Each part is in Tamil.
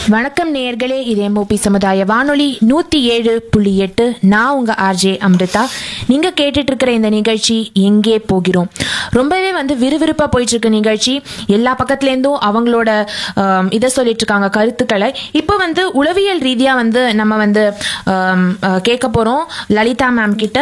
வணக்கம் நேயர்களே இது எம்ஓபி சமுதாய வானொலி நூத்தி ஏழு புள்ளி எட்டு நான் உங்க ஆர்ஜே அம்ரிதா நீங்க கேட்டுட்டு இருக்கிற இந்த நிகழ்ச்சி எங்கே போகிறோம் ரொம்பவே வந்து விறுவிறுப்பா போயிட்டு இருக்க நிகழ்ச்சி எல்லா பக்கத்துல இருந்தும் அவங்களோட ஆம், இதை சொல்லிட்டு இருக்காங்க கருத்துக்களை இப்போ வந்து உளவியல் ரீதியா வந்து நம்ம வந்து ஆம், ஆ, கேட்க போறோம் லலிதா மேம் கிட்ட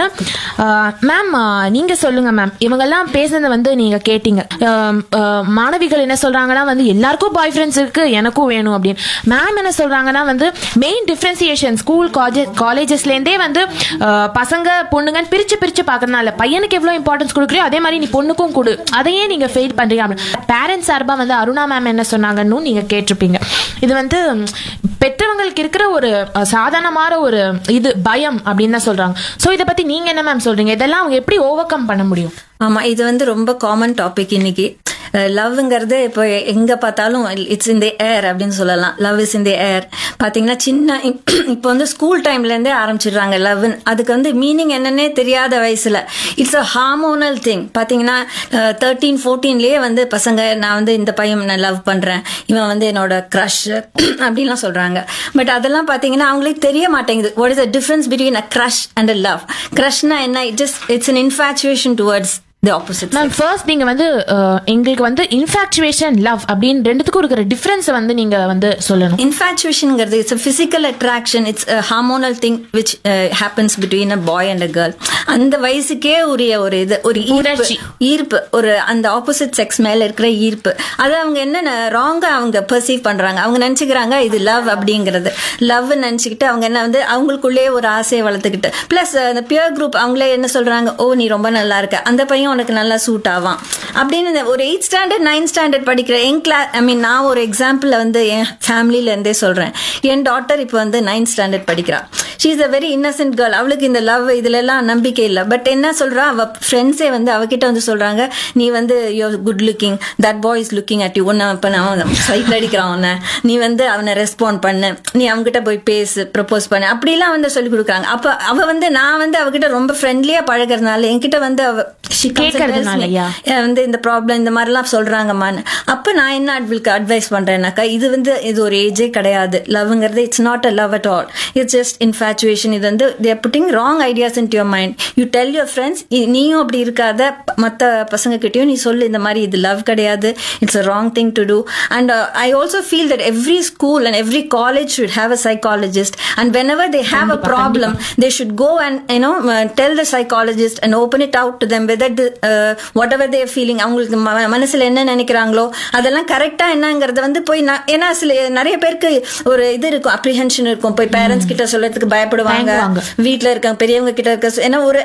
மேம் நீங்க சொல்லுங்க மேம் இவங்கெல்லாம் பேசுனதை வந்து நீங்க கேட்டீங்க ஆம், ஆ, மாணவிகள் என்ன சொல்றாங்கன்னா வந்து எல்லாருக்கும் பாய் ஃப்ரெண்ட்ஸ் இருக்கு எனக்கும் வேணும் அப்படின்னு மேம் என்ன சொல்றாங்கன்னா வந்து மெயின் டிஃபரன்சியேஷன் ஸ்கூல் காலேஜ் காலேஜஸ்ல இருந்தே வந்து ஆ, பசங்க பொண்ணுங்கன்னு பிரிச்சு பிரிச்சு பார்க்கறதுனால பையனுக்கு எவ்வளவு இம்பார்ட்டன்ஸ் கொடுக்குறியோ அதே மாதிரி நீ பொண்ணுக்கும் கொடு அதையே நீங்க ஃபெயில் பண்றீங்க அப்படின்னு பேரண்ட்ஸ் சார்பா வந்து அருணா மேம் என்ன சொன்னாங்கன்னு நீங்க கேட்டிருப்பீங்க இது வந்து ம், பெற்றவங்களுக்கு இருக்கிற ஒரு அ, சாதாரணமான ஒரு இது பயம் அப்படின்னு தான் சொல்றாங்க சோ இதை பத்தி நீங்க என்ன மேம் சொல்றீங்க இதெல்லாம் அவங்க எப்படி ஓவர் கம் பண்ண முடியும் ஆமா இது வந்து ரொம்ப காமன் டாபிக் இன்னைக்கு லவ்ங்கிறது இப்போ எங்க பார்த்தாலும் இட்ஸ் இன் தி ஏர் அப்படின்னு சொல்லலாம் லவ் இஸ் இன் தி ஏர் பாத்தீங்கன்னா சின்ன இப்போ வந்து ஸ்கூல் டைம்ல இருந்தே ஆரம்பிச்சிடுறாங்க லவ் அதுக்கு வந்து மீனிங் என்னன்னே தெரியாத வயசுல இட்ஸ் அ ஹார்மோனல் திங் பாத்தீங்கன்னா தேர்ட்டீன் ஃபோர்டீன்லயே வந்து பசங்க நான் வந்து இந்த பையன் நான் லவ் பண்றேன் இவன் வந்து என்னோட க்ரஷ் அப்படின்லாம் சொல்றாங்க பட் அதெல்லாம் பாத்தீங்கன்னா அவங்களுக்கு தெரிய மாட்டேங்குது what is the difference between a crush and a love க்ரஷ்னா என்ன it just it's an infatuation towards the opposite ma'am first நீங்க வந்து அஹ், எங்களுக்கு வந்து இன்ஃபாக்சுவேஷன் லவ் அப்படின்னு ரெண்டுத்துக்கும் இருக்கிற டிஃபரன்ஸ் வந்து நீங்க வந்து சொல்லணும் இன்ஃபேச்சுவேஷன்ங்கிறது it's a physical attraction it's a hormonal thing which uh, happens between a boy and a girl அந்த வயசுக்கே உரிய ஒரு இது ஒரு ஈர்ப்பு உணர்ச்சி. ஈர்ப்பு ஒரு அந்த ஆப்போசிட் செக்ஸ் மேல இருக்கிற ஈர்ப்பு அது அவங்க என்ன ராங்கா அவங்க பெர்சீவ் பண்றாங்க அவங்க நினைச்சுக்கிறாங்க இது லவ் அப்படிங்கிறது லவ் நினைச்சுக்கிட்டு அவங்க என்ன வந்து அவங்களுக்குள்ளேயே ஒரு ஆசையை வளர்த்துக்கிட்டு பிளஸ் அந்த பியர் குரூப் அவங்களே என்ன சொல்றாங்க ஓ நீ ரொம்ப நல்லா இருக்க அந்த பையன் உனக்கு நல்லா சூட் ஆவான் அப்படின்னு இந்த ஒரு எயிட் ஸ்டாண்டர்ட் நைன்த் ஸ்டாண்டர்ட் படிக்கிற என் கிளாஸ் ஐ மீன் நான் ஒரு எக்ஸாம்பிள் வந்து என் ஃபேமிலில இருந்தே சொல்றேன் என் டாட்டர் இப்போ வந்து நைன்த் ஸ்டாண்டர்ட் படிக்கிறா she is a very innocent girl அவளுக்கு இந்த லவ் இதுல எல்லாம் நம்பிக்கை இல்லை பட் என்ன சொல்றா அவ ஃப்ரெண்ட்ஸே வந்து அவகிட்ட வந்து சொல்றாங்க நீ வந்து yo good looking that boy is looking at you ஒன்னு இப்ப நான் சைட்ல அடிக்கிறான் அவனை நீ வந்து அவனை ரெஸ்பாண்ட் பண்ணு நீ அவங்ககிட்ட போய் பேசு ப்ரப்போஸ் பண்ணு அப்படிலாம் வந்து சொல்லி கொடுக்குறாங்க அப்ப அவ வந்து நான் வந்து அவகிட்ட ரொம்ப ஃப்ரெண்ட்லியா பழகுறதுனால என்கிட்ட வந்து அவ she comes and tells me, கேட்கறதுனாலயா? "ஏன் வந்து இந்த ப்ராப்ளம் இந்த மாதிரிலாம் சொல்றாங்கம்மான்னு அப்ப நான் என்ன அவளுக்கு அட்வைஸ் பண்றேன்னாக்கா இது வந்து இது ஒரு ஏஜே கிடையாது லவ்ங்கிறது it's not a love at all it's just infatuation இது வந்து they're putting wrong ideas in your mind you tell your friends நீயும் அப்படி இருக்காத மற்ற பசங்க கிட்டயும் நீ சொல்லு இந்த மாதிரி இது லவ் கிடையாது it's a wrong thing to do and I also feel that every school and every college should have a psychologist and whenever they have a problem they should go and you know uh, tell the psychologist and open it out to them whether the, uh, whatever they are feeling அவங்களுக்கு ம- மனசுல என்ன நினைக்கிறாங்களோ அதெல்லாம் கரெக்டா என்னங்கறத வந்து போய் நான் ஏன்னா சில நிறைய பேருக்கு ஒரு இது இருக்கும் அப்ரிஹென்ஷன் இருக்கும் போய் பேரண்ட்ஸ் கிட்ட சொல்றதுக்கு பயப்படுவாங்க தயங்குவாங்க. வீட்ல இருக்காங்க பெரியவங்க கிட்ட இருக்க ஏன்னா ஒரு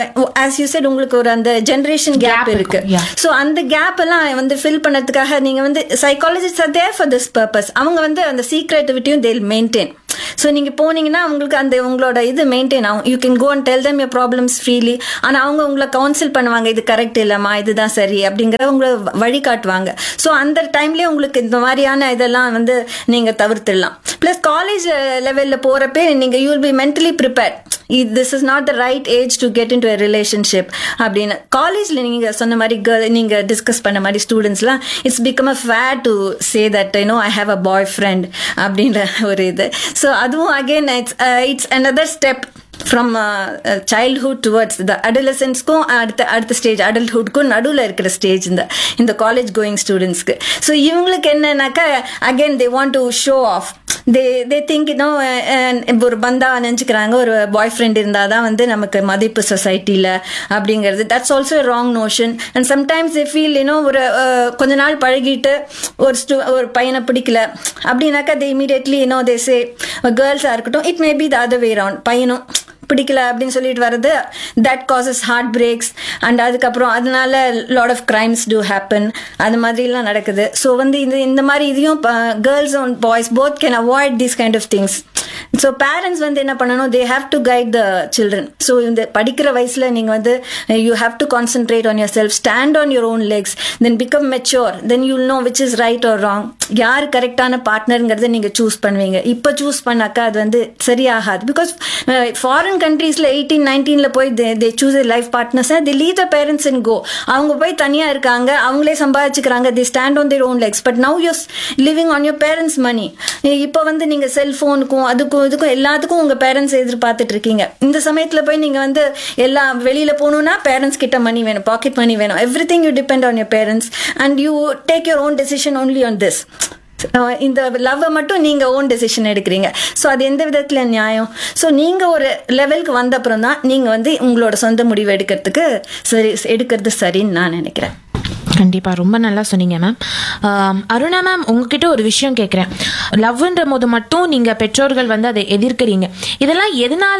ஆஸ் யூ செட் உங்களுக்கு ஒரு அந்த ஜெனரேஷன் Gap கேப் இருக்கு இருக்கும், yeah. சோ அந்த கேப் எல்லாம் வந்து ஃபில் பண்ணதுக்காக நீங்க வந்து psychologist are there for this purpose அவங்க வந்து அந்த சீக்ரெட்டிவிட்டியும் தேல் மெயின்டைன் ஸோ நீங்க போனீங்கன்னா உங்களுக்கு அந்த உங்களோட இது மெயின்டைன் ஆகும் you can go and tell them your problems freely ஆனா அவங்க உங்களை கவுன்சில் பண்ணுவாங்க இது கரெக்ட் இல்லம்மா இதுதான் சரி அப்படிங்கறத உங்களை வழி காட்டுவாங்க ஸோ அந்த டைம்லயே உங்களுக்கு இந்த மாதிரியான இதெல்லாம் வந்து நீங்க தவிர்த்திடலாம் பிளஸ் காலேஜ் லெவல்ல போறப்பே நீங்க you will be mentally prepared this is not the right age to get into relationship அப்படின்னு காலேஜ்ல நீங்க சொன்ன மாதிரி girl- நீங்க டிஸ்கஸ் பண்ண மாதிரி ஸ்டூடெண்ட்ஸ்லாம் it's become a fair to say that no I have a boy friend அப்படின்ற ஒரு இது ஸோ அதுவும் again it's it's another step from childhood towards the அடலசன்ஸ்க்கும் அடுத்த அடுத்த ஸ்டேஜ் அடல்ட்ஹுட்க்கும் நடுவில் இருக்கிற ஸ்டேஜ் இந்த இந்த காலேஜ் கோயிங் ஸ்டூடெண்ட்ஸ்க்கு ஸோ இவங்களுக்கு என்னன்னாக்கா again they want to show off they they think இன்னும் ஒரு பந்தா நினைச்சுக்கிறாங்க ஒரு பாய் ஃப்ரெண்ட் இருந்தால் தான் வந்து நமக்கு மதிப்பு சொசைட்டியில் அப்படிங்கிறது that's also wrong notion and sometimes they feel இன்னும் ஒரு அஹ், கொஞ்ச நாள் பழகிட்டு ஒரு stu- ஒரு பையனை பிடிக்கல அப்படின்னாக்கா தே இமீடியட்லி இன்னோ தே சே கேர்ள்ஸாக இருக்கட்டும் it may be the other way round பையனும் பிடிக்கல அப்படின்னு சொல்லிட்டு வர்றது that causes heart breaks and அதுக்கப்புறம் அதனால lot of crimes to happen அது மாதிரிலாம் நடக்குது ஸோ வந்து இந்த இந்த மாதிரி இதையும் girls and boys both can avoid these kind of things so parents வந்து என்ன பண்ணணும் they have to guide the children so இந்த படிக்கிற வயசுல நீங்க வந்து you have to concentrate on your self stand on your own legs then become mature then you'll know which is right or wrong யார் கரெக்டான பார்ட்னருங்கிறத நீங்க சூஸ் பண்ணுவீங்க இப்போ சூஸ் பண்ணாக்கா அது வந்து சரியாகாது பிகாஸ் ஃபாரின் கண்ட்ரீஸ்ல எயிட்டீன் நைன்டீன்ல போய் they choose life partners they leave the parents and go அவங்க போய் தனியா இருக்காங்க அவங்களே சம்பாதிச்சுக்கிறாங்க they stand on their own legs but now you're living on your parents money இப்போ வந்து நீங்க செல்போனுக்கும் அதுக்கும் இதுக்கும் எல்லாத்துக்கும் உங்க பேரண்ட்ஸ் எதிர்பார்த்துட்டு இருக்கீங்க இந்த சமயத்துல போய் நீங்க வந்து எல்லாம் வெளியில போகணும்னா பேரண்ட்ஸ் கிட்ட மணி வேணும் பாக்கெட் மணி வேணும் everything you depend on your parents and you take your own decision only on this இந்த லவ்வை மட்டும் நீங்க ஓன் டெசிஷன் எடுக்கிறீங்க ஸோ அது எந்த விதத்துல நியாயம் ஸோ நீங்க ஒரு லெவலுக்கு வந்த அப்புறம் தான் நீங்க வந்து உங்களோட சொந்த முடிவு எடுக்கிறதுக்கு சரி எடுக்கிறது சரின்னு நான் நினைக்கிறேன் கண்டிப்பா ரொம்ப நல்லா சொன்னீங்க மேம் அருணா மேம் உங்ககிட்ட ஒரு விஷயம் கேட்குறேன் லவ்ன்ற போது மட்டும் நீங்க பெற்றோர்கள் வந்து அதை எதிர்க்கிறீங்க இதெல்லாம் எதனால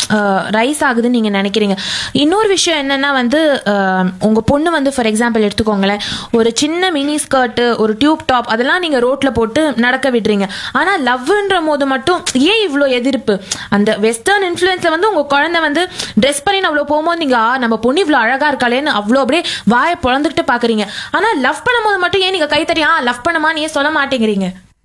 ரைஸ் ஆகுதுன்னு நீங்க நினைக்கிறீங்க இன்னொரு விஷயம் என்னன்னா வந்து ஆஹ், உங்க பொண்ணு வந்து ஃபார் எக்ஸாம்பிள் எடுத்துக்கோங்களேன் ஒரு சின்ன மினி ஸ்கர்ட் ஒரு டியூப் டாப் அதெல்லாம் நீங்க ரோட்ல போட்டு நடக்க விடுறீங்க ஆனா லவ்ன்ற போது மட்டும் ஏன் இவ்வளோ எதிர்ப்பு அந்த வெஸ்டர்ன் இன்ஃப்ளூயன்ஸ்ல வந்து உங்க குழந்தை வந்து ட்ரெஸ் பண்ணி அவ்வளோ போகும்போது நீங்க ஆ நம்ம பொண்ணு இவ்வளோ அழகா இருக்காளேன்னு அவ்வளோ அப்படியே வாயை பொழந்துக்கிட்டு பாக்குறீங்க ஆனா லவ் பண்ணும்போது மட்டும் ஏன் நீங்க கைத்தறி ஆ லவ் பண்ணமான்னு ஏன் சொல்ல மாட்டேங்கிறீங்க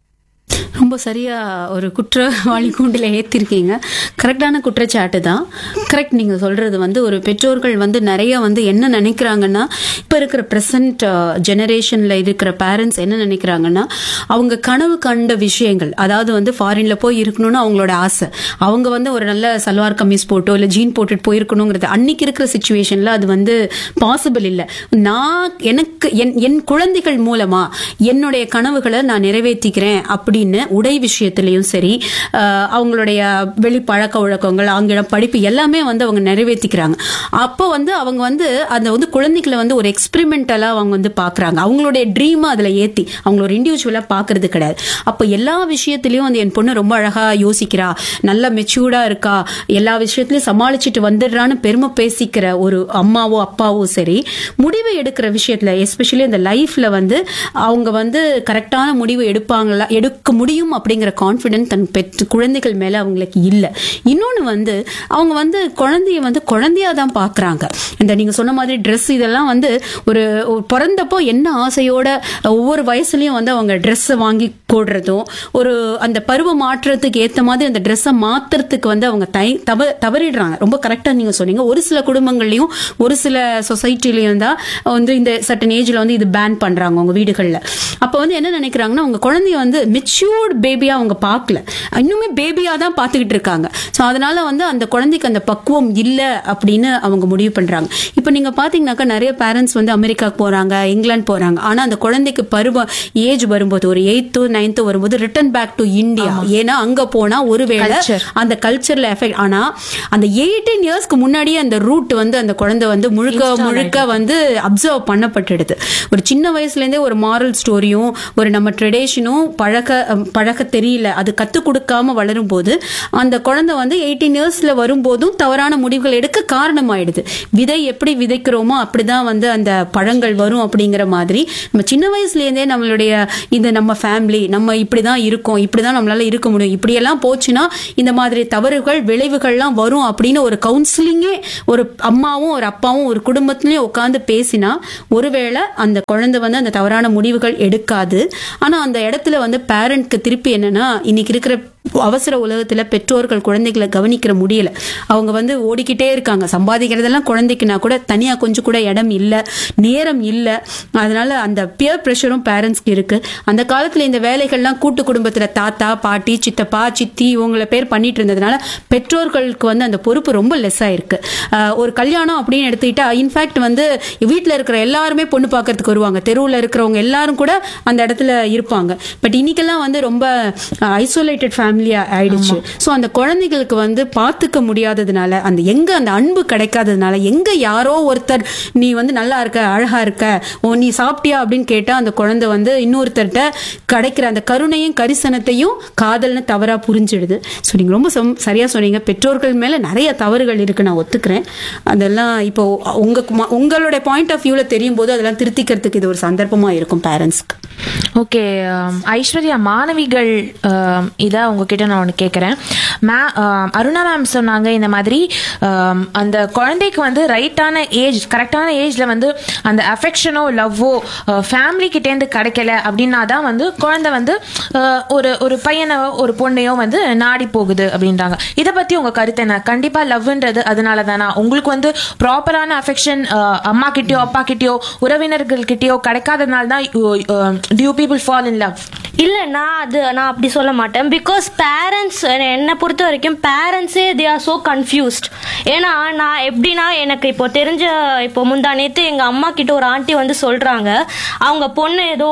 ரொம்ப சரியா ஒரு குற்றவாளி கூண்டில் ஏத்திருக்கீங்க கரெக்டான குற்றச்சாட்டு தான் கரெக்ட் நீங்க சொல்றது வந்து ஒரு பெற்றோர்கள் வந்து நிறைய வந்து என்ன நினைக்கிறாங்கன்னா இப்ப இருக்கிற ப்ரெசன்ட் ஜெனரேஷன்ல இருக்கிற பேரண்ட்ஸ் என்ன நினைக்கிறாங்கன்னா அவங்க கனவு கண்ட விஷயங்கள் அதாவது வந்து ஃபாரின்ல போய் இருக்கணும்னு அவங்களோட ஆசை அவங்க வந்து ஒரு நல்ல சல்வார் கமீஸ் போட்டோ இல்ல ஜீன் போட்டுட்டு போயிருக்கணுங்கிறது அன்னைக்கு இருக்கிற சுச்சுவேஷன்ல அது வந்து பாசிபிள் இல்லை நான் எனக்கு என் என் குழந்தைகள் மூலமா என்னுடைய கனவுகளை நான் நிறைவேற்றிக்கிறேன் அப்படின்னு உடை விஷயத்திலையும் சரி ஆஹ் அவங்களுடைய வெளி பழக்க வழக்கங்கள் ஆங்கிலம் படிப்பு எல்லாமே வந்து அவங்க நிறைவேற்றிக்கிறாங்க அப்போ வந்து அவங்க வந்து அந்த வந்து குழந்தைகளை வந்து ஒரு எக்ஸ்பெரிமெண்டலா அவங்க வந்து பாக்குறாங்க அவங்களுடைய ட்ரீமை அதுல ஏத்தி அவங்க ஒரு இண்டிவிஜுவலா பாக்குறது கிடையாது அப்போ எல்லா விஷயத்திலயும் வந்து என் பொண்ணு ரொம்ப அழகா யோசிக்கிறா நல்ல மெச்சூர்டா இருக்கா எல்லா விஷயத்திலயும் சமாளிச்சுட்டு வந்துடுறான்னு பெருமை பேசிக்கிற ஒரு அம்மாவோ அப்பாவோ சரி முடிவு எடுக்கிற விஷயத்துல எஸ்பெஷலி இந்த லைஃப்ல வந்து அவங்க வந்து கரெக்டான முடிவு எடுப்பாங்களா எடுக்க முடியும் அப்படிங்கிற கான்ஃபிடென்ட் தன் பெற்று குழந்தைகள் மேல அவங்களுக்கு இல்ல இன்னொன்னு வந்து அவங்க வந்து குழந்தைய வந்து குழந்தையா தான் பாக்குறாங்க இந்த நீங்க சொன்ன மாதிரி Dress இதெல்லாம் வந்து ஒரு ஒரு பிறந்தப்போ என்ன ஆசையோட ஒவ்வொரு வயசுலயும் வந்து அவங்க Dress வாங்கி போடுறதும் ஒரு அந்த பருவ மாற்றத்துக்கு ஏத்த மாதிரி அந்த ட்ரெஸ்ஸை மாத்துறதுக்கு வந்து அவங்க தை தவ தவறிடுறாங்க ரொம்ப கரெக்டா நீங்க சொன்னீங்க ஒரு சில குடும்பங்கள்லயும் ஒரு சில சொசைட்டிலையும் தான் வந்து இந்த சட்டன் ஏஜ்ல வந்து இது பேன் பண்றாங்க அவங்க வீடுகள்ல அப்ப வந்து என்ன நினைக்கிறாங்கன்னா அவங்க குழந்தைய வந்து மெச்சூர்ட் பேபியா அவங்க பார்க்கல இன்னுமே பேபியா தான் பார்த்துக்கிட்டு இருக்காங்க ஸோ அதனால வந்து அந்த குழந்தைக்கு அந்த பக்குவம் இல்லை அப்படின்னு அவங்க முடிவு பண்றாங்க இப்போ நீங்க பாத்தீங்கன்னாக்கா நிறைய பேரண்ட்ஸ் வந்து அமெரிக்காக்கு போறாங்க இங்கிலாந்து போறாங்க ஆனா அந்த குழந்தைக்கு பருவ ஏஜ் வரும்போது ஒரு எயித்து நைன்த்து வரும்போது ரிட்டர்ன் பேக் டு இந்தியா ஏன்னா அங்க போனா ஒருவேளை Culture. அந்த கல்ச்சர்ல எஃபெக்ட் ஆனா அந்த எயிட்டீன் இயர்ஸ்க்கு முன்னாடியே அந்த ரூட் வந்து அந்த குழந்தை வந்து முழுக்க முழுக்க வந்து அப்சர்வ் பண்ணப்பட்டுடுது ஒரு சின்ன வயசுல இருந்தே ஒரு மாரல் ஸ்டோரியும் ஒரு நம்ம ட்ரெடிஷனும் பழக்க அம், பழக்க தெரியல அது கத்து கொடுக்காம வளரும் போது அந்த குழந்தை வந்து எயிட்டீன் இயர்ஸ்ல வரும்போதும் தவறான முடிவுகள் எடுக்க காரணமாயிடுது விதை எப்படி விதைக்கிறோமோ அப்படிதான் வந்து அந்த பழங்கள் வரும் அப்படிங்கிற மாதிரி நம்ம சின்ன வயசுல இருந்தே நம்மளுடைய இந்த நம்ம ஃபேமிலி நம்ம இப்படிதான் இருக்கோம் இப்படிதான் நம்மளால இருக்க முடியும் இப்படியெல்லாம் போச்சுன்னா இந்த மாதிரி தவறுகள் விளைவுகள்லாம் வரும் அப்படின்னு ஒரு கவுன்சிலிங்கே ஒரு அம்மாவும் ஒரு அப்பாவும் ஒரு குடும்பத்திலயும் உட்காந்து பேசினா ஒருவேளை அந்த குழந்தை வந்து அந்த தவறான முடிவுகள் எடுக்காது ஆனா அந்த இடத்துல வந்து பேரண்ட்க்கு திருப்பி என்னன்னா இன்னைக்கு இருக்கிற அவசர உலகத்துல பெற்றோர்கள் குழந்தைகளை கவனிக்கிற முடியல அவங்க வந்து ஓடிக்கிட்டே இருக்காங்க சம்பாதிக்கிறதெல்லாம் குழந்தைக்குனா கூட தனியா கொஞ்சம் கூட இடம் இல்ல நேரம் இல்ல அதனால அந்த பியர் ப்ரெஷரும் பேரண்ட்ஸ்க்கு இருக்கு அந்த காலத்துல இந்த வேலைகள்லாம் கூட்டு குடும்பத்துல தாத்தா பாட்டி சித்தப்பா சித்தி இவங்கள பேர் பண்ணிட்டு இருந்ததுனால பெற்றோர்களுக்கு வந்து அந்த பொறுப்பு ரொம்ப லெஸ் ஆயிருக்கு ஆஹ் ஒரு கல்யாணம் அப்படின்னு எடுத்துக்கிட்டா இன்ஃபேக்ட் வந்து வீட்ல இருக்கிற எல்லாருமே பொண்ணு பார்க்கறதுக்கு வருவாங்க தெருவுல இருக்கிறவங்க எல்லாரும் கூட அந்த இடத்துல இருப்பாங்க பட் இன்னைக்கெல்லாம் வந்து ரொம்ப ஐசோலேட்டட் ஃபேமிலியா ஆயிடுச்சு ஸோ அந்த குழந்தைகளுக்கு வந்து பார்த்துக்க முடியாததுனால அந்த எங்க அந்த அன்பு கிடைக்காததுனால எங்க யாரோ ஒருத்தர் நீ வந்து நல்லா இருக்க அழகா இருக்க ஓ நீ சாப்பிட்டியா அப்படின்னு கேட்டா அந்த குழந்தை வந்து இன்னொருத்தர்கிட்ட கிடைக்கிற அந்த கருணையும் கரிசனத்தையும் காதல்னு தவறா புரிஞ்சிடுது ஸோ நீங்க ரொம்ப சொம்- சரியா சொன்னீங்க பெற்றோர்கள் மேல நிறைய தவறுகள் இருக்கு நான் ஒத்துக்கிறேன் அதெல்லாம் இப்போ உங்க உங்களுடைய பாயிண்ட் ஆஃப் வியூல தெரியும் போது அதெல்லாம் திருத்திக்கிறதுக்கு இது ஒரு சந்தர்ப்பமா இருக்கும் பேரண்ட்ஸ்க்கு ஓகே ஐஸ்வர்யா மாணவிகள் ஆம், இதை உங்க உங்ககிட்ட நான் ஒன்று கேட்குறேன் மே அருணா மேம் சொன்னாங்க இந்த மாதிரி ஆம், அந்த குழந்தைக்கு வந்து ரைட்டான ஏஜ் கரெக்டான ஏஜில் வந்து அந்த அஃபெக்ஷனோ லவ்வோ ஃபேமிலிக்கிட்டேருந்து கிடைக்கல அப்படின்னா தான் வந்து குழந்தை வந்து அஹ், ஒரு ஒரு பையனோ ஒரு பொண்ணையோ வந்து நாடி போகுது அப்படின்றாங்க இதை பற்றி உங்கள் கருத்து என்ன கண்டிப்பாக லவ்ன்றது அதனால தானா உங்களுக்கு வந்து ப்ராப்பரான அஃபெக்ஷன் அம்மா கிட்டயோ அப்பா கிட்டயோ உறவினர்கள் கிட்டயோ கிடைக்காதனால தான் due people fall in love இல்ல நான் அது நான் அப்படி சொல்ல மாட்டேன் பிகாஸ் பேரண்ட்ஸ் என்னை பொறுத்த வரைக்கும் பேரண்ட்ஸே தே ஆர் ஸோ கன்ஃபியூஸ்ட் ஏன்னா நான் எப்படின்னா எனக்கு இப்போ தெரிஞ்ச இப்போ முந்தா நேத்து எங்க அம்மா கிட்ட ஒரு ஆண்டி வந்து சொல்றாங்க அவங்க பொண்ணு ஏதோ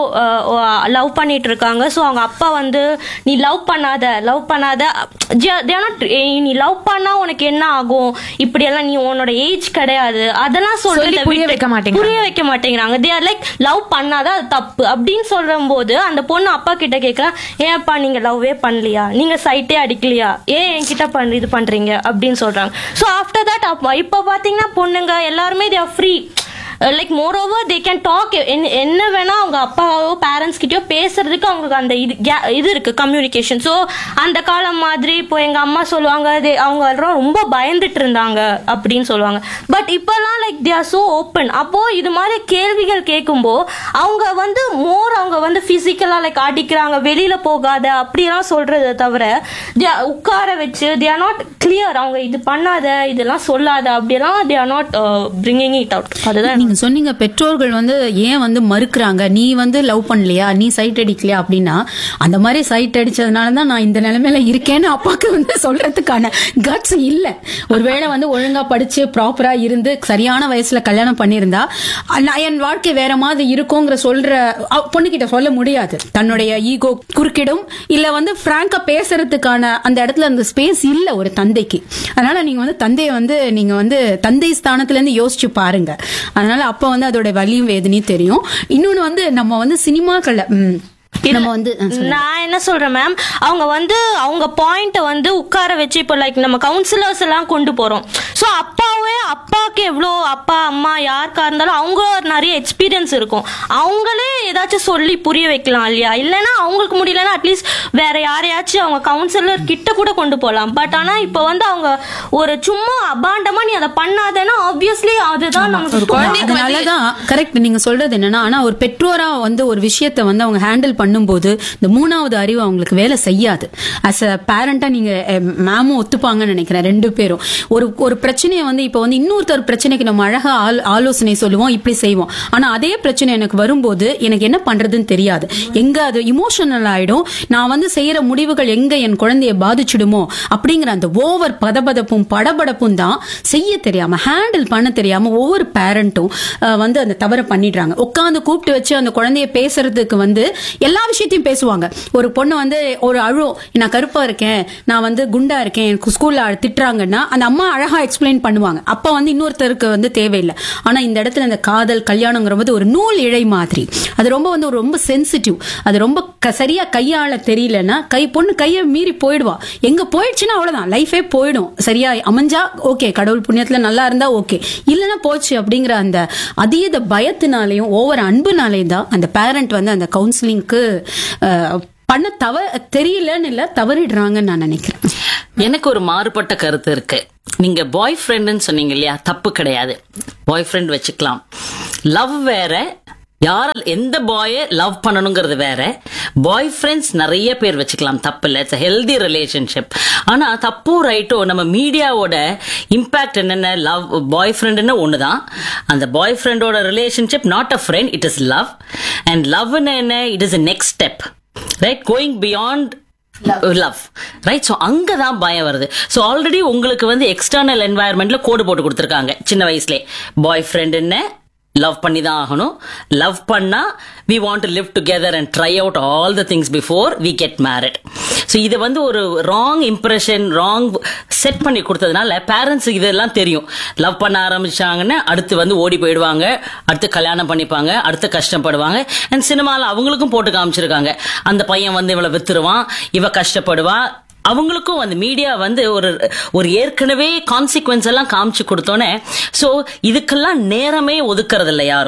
லவ் பண்ணிட்டு இருக்காங்க ஸோ அவங்க அப்பா வந்து நீ லவ் பண்ணாத லவ் பண்ணாத they are not- ஏய், நீ லவ் பண்ணா உனக்கு என்ன ஆகும் இப்படியெல்லாம் நீ உன்னோட ஏஜ் கிடையாது அதெல்லாம் சொல்லி சொல்றத புரிய விட்டு- வைக்க மாட்டேங்கிறாங்க. புரிய வைக்க மாட்டேங்கிறாங்க தே ஆர் லைக் லவ் பண்ணாதான் அது தப்பு அப்படின்னு சொல்லும் போது அந்த பொண்ணு அப்பா கிட்ட கேக்குறா ஏன்ப்பா நீங்க லவ்வே பண்ணலையா நீங்க சைட்டே அடிக்கலையா ஏன் என்கிட்ட பண்ண இது பண்றீங்க அப்படின்னு சொல்றாங்க ஸோ ஆஃப்டர் தட் இப்ப பாத்தீங்கன்னா பொண்ணுங்க எல்லாருமே they are free like moreover they can talk என்ன வேணா அவங்க அப்பாவோ பேரண்ட்ஸ் கிட்டயோ பேசுறதுக்கு அவங்களுக்கு அந்த இது ga- இது இருக்கு கம்யூனிகேஷன் ஸோ அந்த காலம் மாதிரி இப்போ எங்க அம்மா சொல்லுவாங்க they- அவங்க எல்லாம் ரொம்ப பயந்துட்டு இருந்தாங்க அப்படின்னு சொல்லுவாங்க பட் இப்பெல்லாம் like they are so open அப்போ இது மாதிரி கேள்விகள் கேட்கும்போ அவங்க வந்து மோர் அவங்க வந்து பிசிக்கலா லைக் அடிக்கிறாங்க வெளியில போகாத அப்படிலாம் சொல்றதை தவிர they are உட்கார வச்சு தே ஆர் நாட் கிளியர் அவங்க இது பண்ணாத இதெல்லாம் சொல்லாத அப்படியெல்லாம் they are not bringing it out அதுதான் நீங்க சொன்னீங்க பெற்றோர்கள் வந்து ஏன் வந்து மறுக்கிறாங்க நீ வந்து லவ் பண்ணலையா நீ சைட் அடிக்கலையா அப்படின்னா அந்த மாதிரி சைட் அடிச்சதுனால தான் நான் இந்த நிலைமையில இருக்கேன்னு அப்பாக்கு வந்து சொல்றதுக்கான கட்ஸ் இல்ல ஒருவேளை வந்து ஒழுங்கா படிச்சு ப்ராப்பரா இருந்து சரியான வயசுல கல்யாணம் பண்ணியிருந்தா நான் என் வாழ்க்கை வேற மாதிரி இருக்குங்கிற சொல்ற அவ- பொண்ணுகிட்ட சொல்ல முடியாது தன்னுடைய ஈகோ குறுக்கிடும் இல்ல வந்து பிராங்கா பேசுறதுக்கான அந்த இடத்துல அந்த ஸ்பேஸ் இல்ல ஒரு தந்தைக்கு அதனால நீங்க வந்து தந்தையை வந்து நீங்க வந்து தந்தை ஸ்தானத்துல இருந்து யோசிச்சு பாருங்க அதனால அப்ப வந்து அதோட வலியும் வேதனையும் தெரியும் இன்னொன்னு வந்து நம்ம வந்து சினிமாக்கள்ல ம், நம்ம வந்து ஆ, சொல்லுங்க. நான் என்ன சொல்றேன் மேம் அவங்க வந்து அவங்க பாயிண்ட வந்து உட்கார வச்சு இப்போ லைக் நம்ம கவுன்சிலர்ஸ் எல்லாம் கொண்டு போறோம் ஸோ அப்பாவே அப்பாவுக்கு எவ்வளோ அப்பா அம்மா யாருக்கா இருந்தாலும் அவங்க நிறைய எக்ஸ்பீரியன்ஸ் இருக்கும் அவங்களே ஏதாச்சும் சொல்லி புரிய வைக்கலாம் இல்லையா இல்லைன்னா அவங்களுக்கு முடியலன்னா அட்லீஸ்ட் வேற யாரையாச்சும் அவங்க கவுன்சிலர் கிட்ட கூட கொண்டு போகலாம் பட் ஆனா இப்போ வந்து அவங்க ஒரு சும்மா அபாண்டமா நீ அதை பண்ணாதேன்னா ஆப்வியஸ்லி அதுதான் நமக்கு அதனாலதான் கரெக்ட் நீங்க சொல்றது என்னன்னா ஆனா ஒரு பெற்றோரா வந்து ஒரு விஷயத்தை வந்து அவங்க ஹேண்டில் பண்ணும்போது இந்த மூணாவது அறிவு அவங்களுக்கு வேலை செய்யாது அஸ் அ பேரண்டா நீங்க மேமும் ஒத்துப்பாங்கன்னு நினைக்கிறேன் ரெண்டு பேரும் ஒரு ஒரு பிரச்சனையை வந்து இப்ப வந்து இன்னொருத்தர் பிரச்சனைக்கு நம்ம அழகா ஆல்- ஆலோசனை சொல்லுவோம் இப்படி செய்வோம் ஆனா அதே பிரச்சனை எனக்கு வரும்போது எனக்கு என்ன பண்றதுன்னு தெரியாது எங்க அது இமோஷனல் ஆயிடும் நான் வந்து செய்யற முடிவுகள் எங்க என் குழந்தைய பாதிச்சிடுமோ அப்படிங்கிற அந்த ஓவர் பதபதப்பும் படபடப்பும் தான் செய்ய தெரியாம ஹேண்டில் பண்ண தெரியாம ஒவ்வொரு பேரண்ட்டும் வந்து அந்த தவறை பண்ணிடுறாங்க உட்காந்து கூப்பிட்டு வச்சு அந்த குழந்தைய பேசுறதுக்கு வந்து எல்லா விஷயத்தையும் பேசுவாங்க ஒரு பொண்ணு வந்து ஒரு அழு நான் கருப்பா இருக்கேன் நான் வந்து குண்டா இருக்கேன் எனக்கு ஸ்கூல்ல திட்டுறாங்கன்னா அந்த அம்மா அழகா எக்ஸ்பிளைன் பண்ணுவாங்க அப்ப வந்து இன்னொருத்தருக்கு வந்து தேவையில்லை ஆனா இந்த இடத்துல இந்த காதல் கல்யாணங்கிற போது ஒரு நூல் இழை மாதிரி அது ரொம்ப வந்து ஒரு ரொம்ப சென்சிட்டிவ் அது ரொம்ப க- சரியா கையாள தெரியலன்னா கை பொண்ணு கையை மீறி போயிடுவா எங்க போயிடுச்சுன்னா அவ்வளவுதான் லைஃபே போயிடும் சரியா அமைஞ்சா ஓகே கடவுள் புண்ணியத்துல நல்லா இருந்தா ஓகே இல்லைன்னா போச்சு அப்படிங்கிற அந்த அதீத பயத்தினாலையும் ஓவர் அன்புனாலையும் தான் அந்த பேரண்ட் வந்து அந்த கவுன்சிலிங்க்கு பண்ண தவ தெரியலன்னு இல்ல தவறிடுறாங்கன்னு நான் நினைக்கிறேன் எனக்கு ஒரு மாறுபட்ட கருத்து இருக்கு நீங்க பாய் ஃப்ரெண்டுன்னு சொன்னீங்க இல்லையா தப்பு கிடையாது பாய் ஃப்ரெண்ட் வச்சுக்கலாம் லவ் வேற யார எந்த பாய லவ் பண்ணணுங்கிறது வேற பாய் ஃப்ரெண்ட்ஸ் நிறைய பேர் வச்சுக்கலாம் தப்பு இல்லை இட்ஸ் ஹெல்தி ரிலேஷன்ஷிப் ஆனா தப்போ ரைட்டோ நம்ம மீடியாவோட இம்பாக்ட் என்னென்ன லவ் பாய் ஃப்ரெண்டுன்னு ஒண்ணுதான் அந்த பாய் ஃப்ரெண்டோட relationship not a friend it is love and லவ்னு என்ன it is next step right going beyond love right so அங்கே தான் பயம் வருது ஸோ ஆல்ரெடி உங்களுக்கு வந்து எக்ஸ்டர்னல் என்வாயர்மெண்ட்ல கோடு போட்டு கொடுத்துருக்காங்க சின்ன வயசுலே பாய் ஃப்ரெண்டுன்னு லவ் பண்ணி தான் ஆகணும் லவ் பண்ணா we want to live together and try out all the things before we get married so இது வந்து ஒரு ராங் இம்ப்ரெஷன் ராங் செட் பண்ணி கொடுத்ததுனால பேரண்ட்ஸ் இதெல்லாம் தெரியும் லவ் பண்ண ஆரம்பிச்சாங்கன்னா அடுத்து வந்து ஓடி போயிடுவாங்க அடுத்து கல்யாணம் பண்ணிப்பாங்க அடுத்து கஷ்டப்படுவாங்க அண்ட் சினிமாவில் அவங்களுக்கும் போட்டு காமிச்சிருக்காங்க அந்த பையன் வந்து இவளை வித்துருவான் இவ கஷ்டப்படுவா அவங்களுக்கும் அந்த மீடியா வந்து ஒரு ஒரு ஏற்கனவே கான்சிக்வன்ஸ் எல்லாம் காமிச்சு கொடுத்தோன்னே ஸோ இதுக்கெல்லாம் நேரமே ஒதுக்கறது இல்லை யாரும்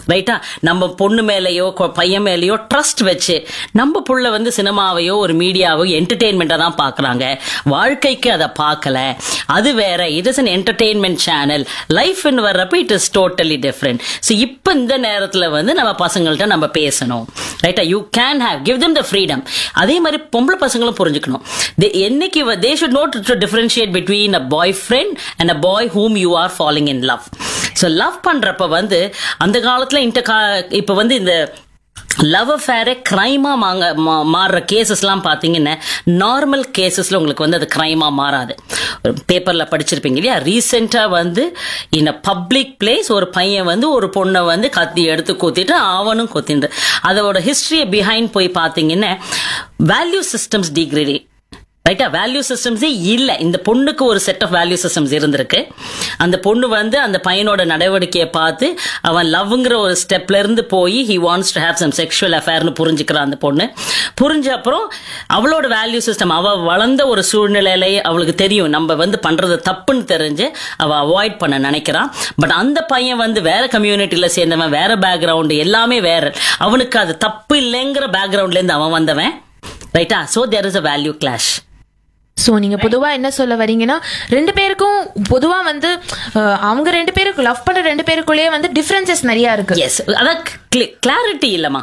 ரைட்டா நம்ம பொண்ணு மேலயோ கொ- பையன் மேலயோ ட்ரஸ்ட் வச்சு நம்ம புள்ள வந்து சினிமாவையோ ஒரு மீடியாவையோ என்டர்டெயின்மெண்ட்டா தான் பாக்குறாங்க வாழ்க்கைக்கு அதை பார்க்கல அது வேற it is an entertainment channel லைஃப்னு வர்றப்ப it is totally different so இப்போ இந்த நேரத்துல வந்து நம்ம பசங்கள்ட்ட நம்ம பேசணும் ரைட்டா you can have give them the freedom அதே மாதிரி பொம்பளை பசங்களும் புரிஞ்சுக்கணும் They- என்னைக்கு they should not to differentiate between a boy friend and a boy whom you are following in love so love பண்றப்ப வந்து அந்த காலத்துல இந்த கா இப்ப வந்து இந்த லவ் அஃபேரே கிரைமா மாங்க மா- மாறுற கேசஸ்லாம் பார்த்தீங்கன்னா நார்மல் கேசஸ்ல உங்களுக்கு வந்து அது கிரைமா மாறாது பேப்பர்ல படிச்சிருப்பீங்க இல்லையா ரீசெண்டா வந்து இன் அ பப்ளிக் பிளேஸ் ஒரு பையன் வந்து ஒரு பொண்ணை வந்து கத்தி எடுத்து குத்திட்டு அவனும் குத்திண்டு அதோட ஹிஸ்டரியை பிஹைண்ட் போய் பார்த்தீங்கன்னா வேல்யூ சிஸ்டம்ஸ் டிகிரேடி ரைட்டா வேல்யூ சிஸ்டம்ஸே இல்ல இந்த பொண்ணுக்கு ஒரு செட் ஆஃப் வேல்யூ சிஸ்டம்ஸ் இருந்திருக்கு அந்த பொண்ணு வந்து அந்த பையனோட நடவடிக்கையை பார்த்து அவன் லவ்ங்கிற ஒரு ஸ்டெப்ல இருந்து போய் he wants to have some sexual அஃபேர்னு புரிஞ்சுக்கிறான் அந்த பொண்ணு புரிஞ்ச அப்புறம் அவளோட வேல்யூ சிஸ்டம் அவ வளர்ந்த ஒரு சூழ்நிலையில அவளுக்கு தெரியும் நம்ம வந்து பண்றது தப்புன்னு தெரிஞ்சு அவ அவாய்ட் பண்ண நினைக்கிறான் பட் அந்த பையன் வந்து வேற கம்யூனிட்டியில சேர்ந்தவன் வேற பேக்ரவுண்ட் எல்லாமே வேற அவனுக்கு அது தப்பு இல்லைங்கிற பேக்ரவுண்ட்ல இருந்து அவன் வந்தவன் ரைட்டா so there is a value clash so நீங்க பொதுவா என்ன சொல்ல வரீங்கன்னா ரெண்டு பேருக்கும் பொதுவா வந்து அஹ், அவங்க ரெண்டு பேருக்கு லவ் பண்ற ரெண்டு பேருக்குள்ளேயே வந்து டிஃபரன்சஸ் நிறைய இருக்கு எஸ் அதான் கிளாரிட்டி இல்லம்மா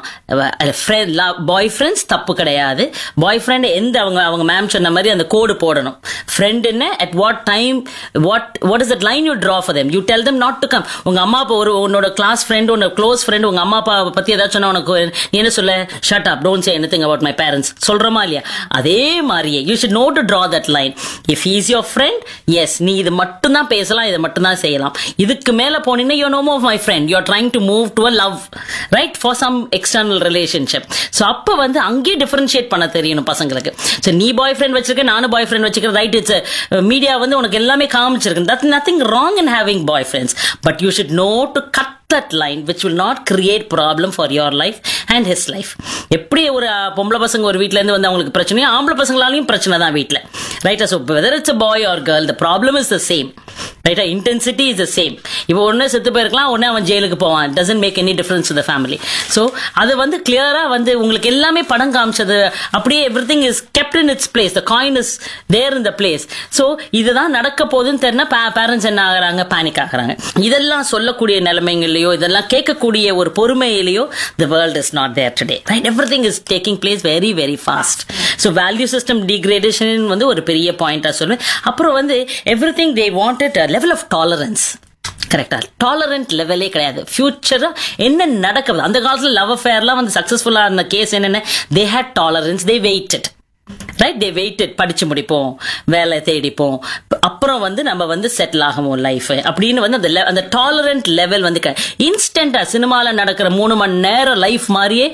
பாய் ஃப்ரெண்ட்ஸ் தப்பு கிடையாது பாய் ஃப்ரெண்ட் எந்த அவங்க அவங்க மேம் சொன்ன மாதிரி அந்த கோடு போடணும் ஃப்ரெண்டுன்னு at what time what what is that line you draw for them you tell them not to come உங்க அம்மா அப்பா ஒரு உன்னோட கிளாஸ் ஃப்ரெண்ட் உன்னோட க்ளோஸ் ஃப்ரெண்ட் உங்க அம்மா அப்பா பத்தி ஏதாச்சும் சொன்னா உனக்கு நீ என்ன சொல்ல shut up don't say anything about my parents சொல்றோமா இல்லையா அதே மாதிரியே you should know to draw that line if is your friend yes நீ இது மட்டும் தான் பேசலாம் இதை மட்டும் தான் செய்யலாம் இதுக்கு மேல போனீங்கன்னா you know of my friend you are trying to move to a love right for some external relationship so அப்போ வந்து அங்கேயே டிஃபரன்ஷியேட் பண்ண தெரியணும் பசங்களுக்கு ஸோ நீ பாய் ஃப்ரெண்ட் வச்சிருக்க நானும் பாய் ஃப்ரெண்ட் வச்சிருக்கேன் ரைட் இட்ஸ் மீடியா வந்து உனக்கு எல்லாமே காமிச்சிருக்கு that nothing wrong in having boy friends but you should know to cut that line which will not create problem for your life and his life எப்படி ஒரு அஹ், பொம்பளை பசங்க ஒரு வீட்ல இருந்து வந்து அவங்களுக்கு பிரச்சனையோ ஆம்பளை பசங்களாலையும் பிரச்சனை தான் வீட்ல ரைட்டா so whether it's a boy or girl the problem is the same ரைட்டா இன்டென்சிட்டி இஸ் த சேம் இப்போ ஒன்று செத்து போயிருக்கலாம் ஒன்று அவன் ஜெயிலுக்கு போவான் doesn't make any difference to the family so அது வந்து கிளியரா வந்து உங்களுக்கு எல்லாமே படம் காமிச்சது அப்படியே everything is kept in its place the coin is there in the place so இதுதான் நடக்க போகுதுன்னு தெரிஞ்சா பேரண்ட்ஸ் என்ன ஆகுறாங்க பேனிக் ஆகுறாங்க இதெல்லாம் சொல்லக்கூடிய நிலைமைகள்லயோ இதெல்லாம் கேட்கக்கூடிய ஒரு பொறுமையிலையோ the world is not there today right everything is taking place very very fast so value system degradation வந்து ஒரு பெரிய பாயிண்டா சொல்லுவேன் அப்புறம் வந்து everything they wanted level of tolerance கரெக்டா டாலரண்ட் லெவலே கிடையாது ஃபியூச்சரா என்ன நடக்குது அந்த காலத்துல லவ் அஃபேர்லாம் வந்து சக்சஸ்ஃபுல்லா இருந்த கேஸ் என்னென்ன they had tolerance they waited right they waited படிச்சு முடிப்போம் வேலை தேடிப்போம் அப்புறம் வந்து நம்ம வந்து செட்டில் ஆகுவோம் லைஃப் அப்படின்னு வந்து அந்த le- அந்த டாலரண்ட் லெவல் வந்து இன்ஸ்டன்டா சினிமால நடக்கிற மூணு மணி நேரம் லைஃப் மாதிரியே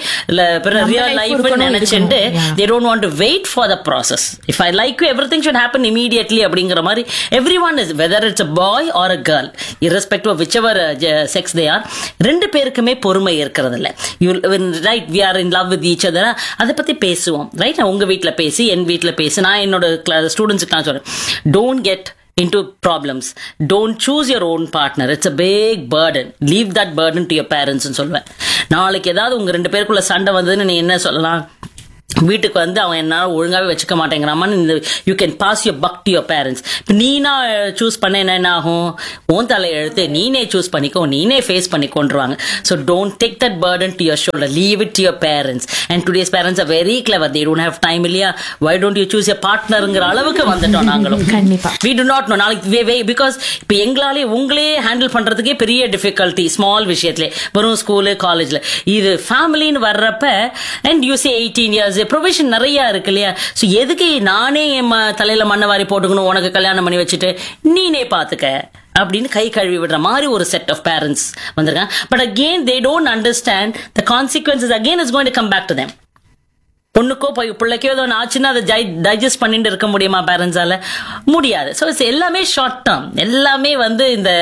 ரியல் life லைஃப் இருக்கணும், நினைச்சுட்டு இருக்கணும். Yeah. they don't want to wait for the process if i like you everything should happen immediately அப்படிங்கிற மாதிரி everyone is whether it's a boy or a girl irrespective of whichever uh, je- sex they are ரெண்டு பேருக்குமே பொறுமை இருக்கிறது இல்ல you right we are in love with each other அதை பத்தி பேசுவோம் ரைட் உங்க வீட்ல பேசி என் வீட்ல பேசி நான் என்னோட ஸ்டூடெண்ட்ஸுக்கு நான் சொல்றேன் don't get into problems don't choose your own partner it's a big burden leave that burden to your parents ன்னு சொல்லுவேன் நாளைக்கு ஏதாவது உங்க ரெண்டு பேருக்குள்ள சண்டை வந்ததுன்னு நீ என்ன சொல்லலாம் வீட்டுக்கு வந்து அவன் என்னால ஒழுங்காவே வச்சுக்க மாட்டேங்கிறாமான்னு இந்த you can pass your buck to your parents இப்போ நீனா சூஸ் பண்ண என்ன ஆகும் உன் தலை எழுத்து நீனே சூஸ் பண்ணிக்கோ நீனே ஃபேஸ் பண்ணி கொண்டுருவாங்க so don't take that burden to your shoulder leave it to your parents and today's parents are very clever they don't have time இல்லையா why don't you choose your பார்ட்னருங்கிற அளவுக்கு வந்துட்டோம் நாங்களும் கண்டிப்பா. we do not know நாளைக்கு பிகாஸ் இப்போ எங்களாலே உங்களே ஹேண்டில் பண்றதுக்கே பெரிய டிஃபிகல்ட்டி ஸ்மால் விஷயத்துல வெறும் ஸ்கூலு காலேஜ்ல இது ஃபேமிலின்னு வர்றப்ப and you say eighteen years provision நிறைய இருக்கு இல்லையா ஸோ எதுக்கு நானே என் ம- தலையில மண்ணை வாரி போட்டுக்கணும் உனக்கு கல்யாணம் பண்ணி வச்சுட்டு நீனே பாத்துக்க அப்படின்னு கை கழுவி விடுற மாதிரி ஒரு செட் ஆஃப் பேரண்ட்ஸ் வந்திருக்காங்க but again they don't understand the consequences again is going to come back to them பொண்ணுக்கோ போய் பிள்ளைக்கோ ஏதோ ஒன்று ஆச்சுன்னா அதை டைஜஸ்ட் பண்ணிட்டு இருக்க முடியுமா பேரண்ட்ஸால முடியாது ஸோ இட்ஸ் எல்லாமே ஷார்ட் டேர்ம் எல்லாமே வந்து இந்த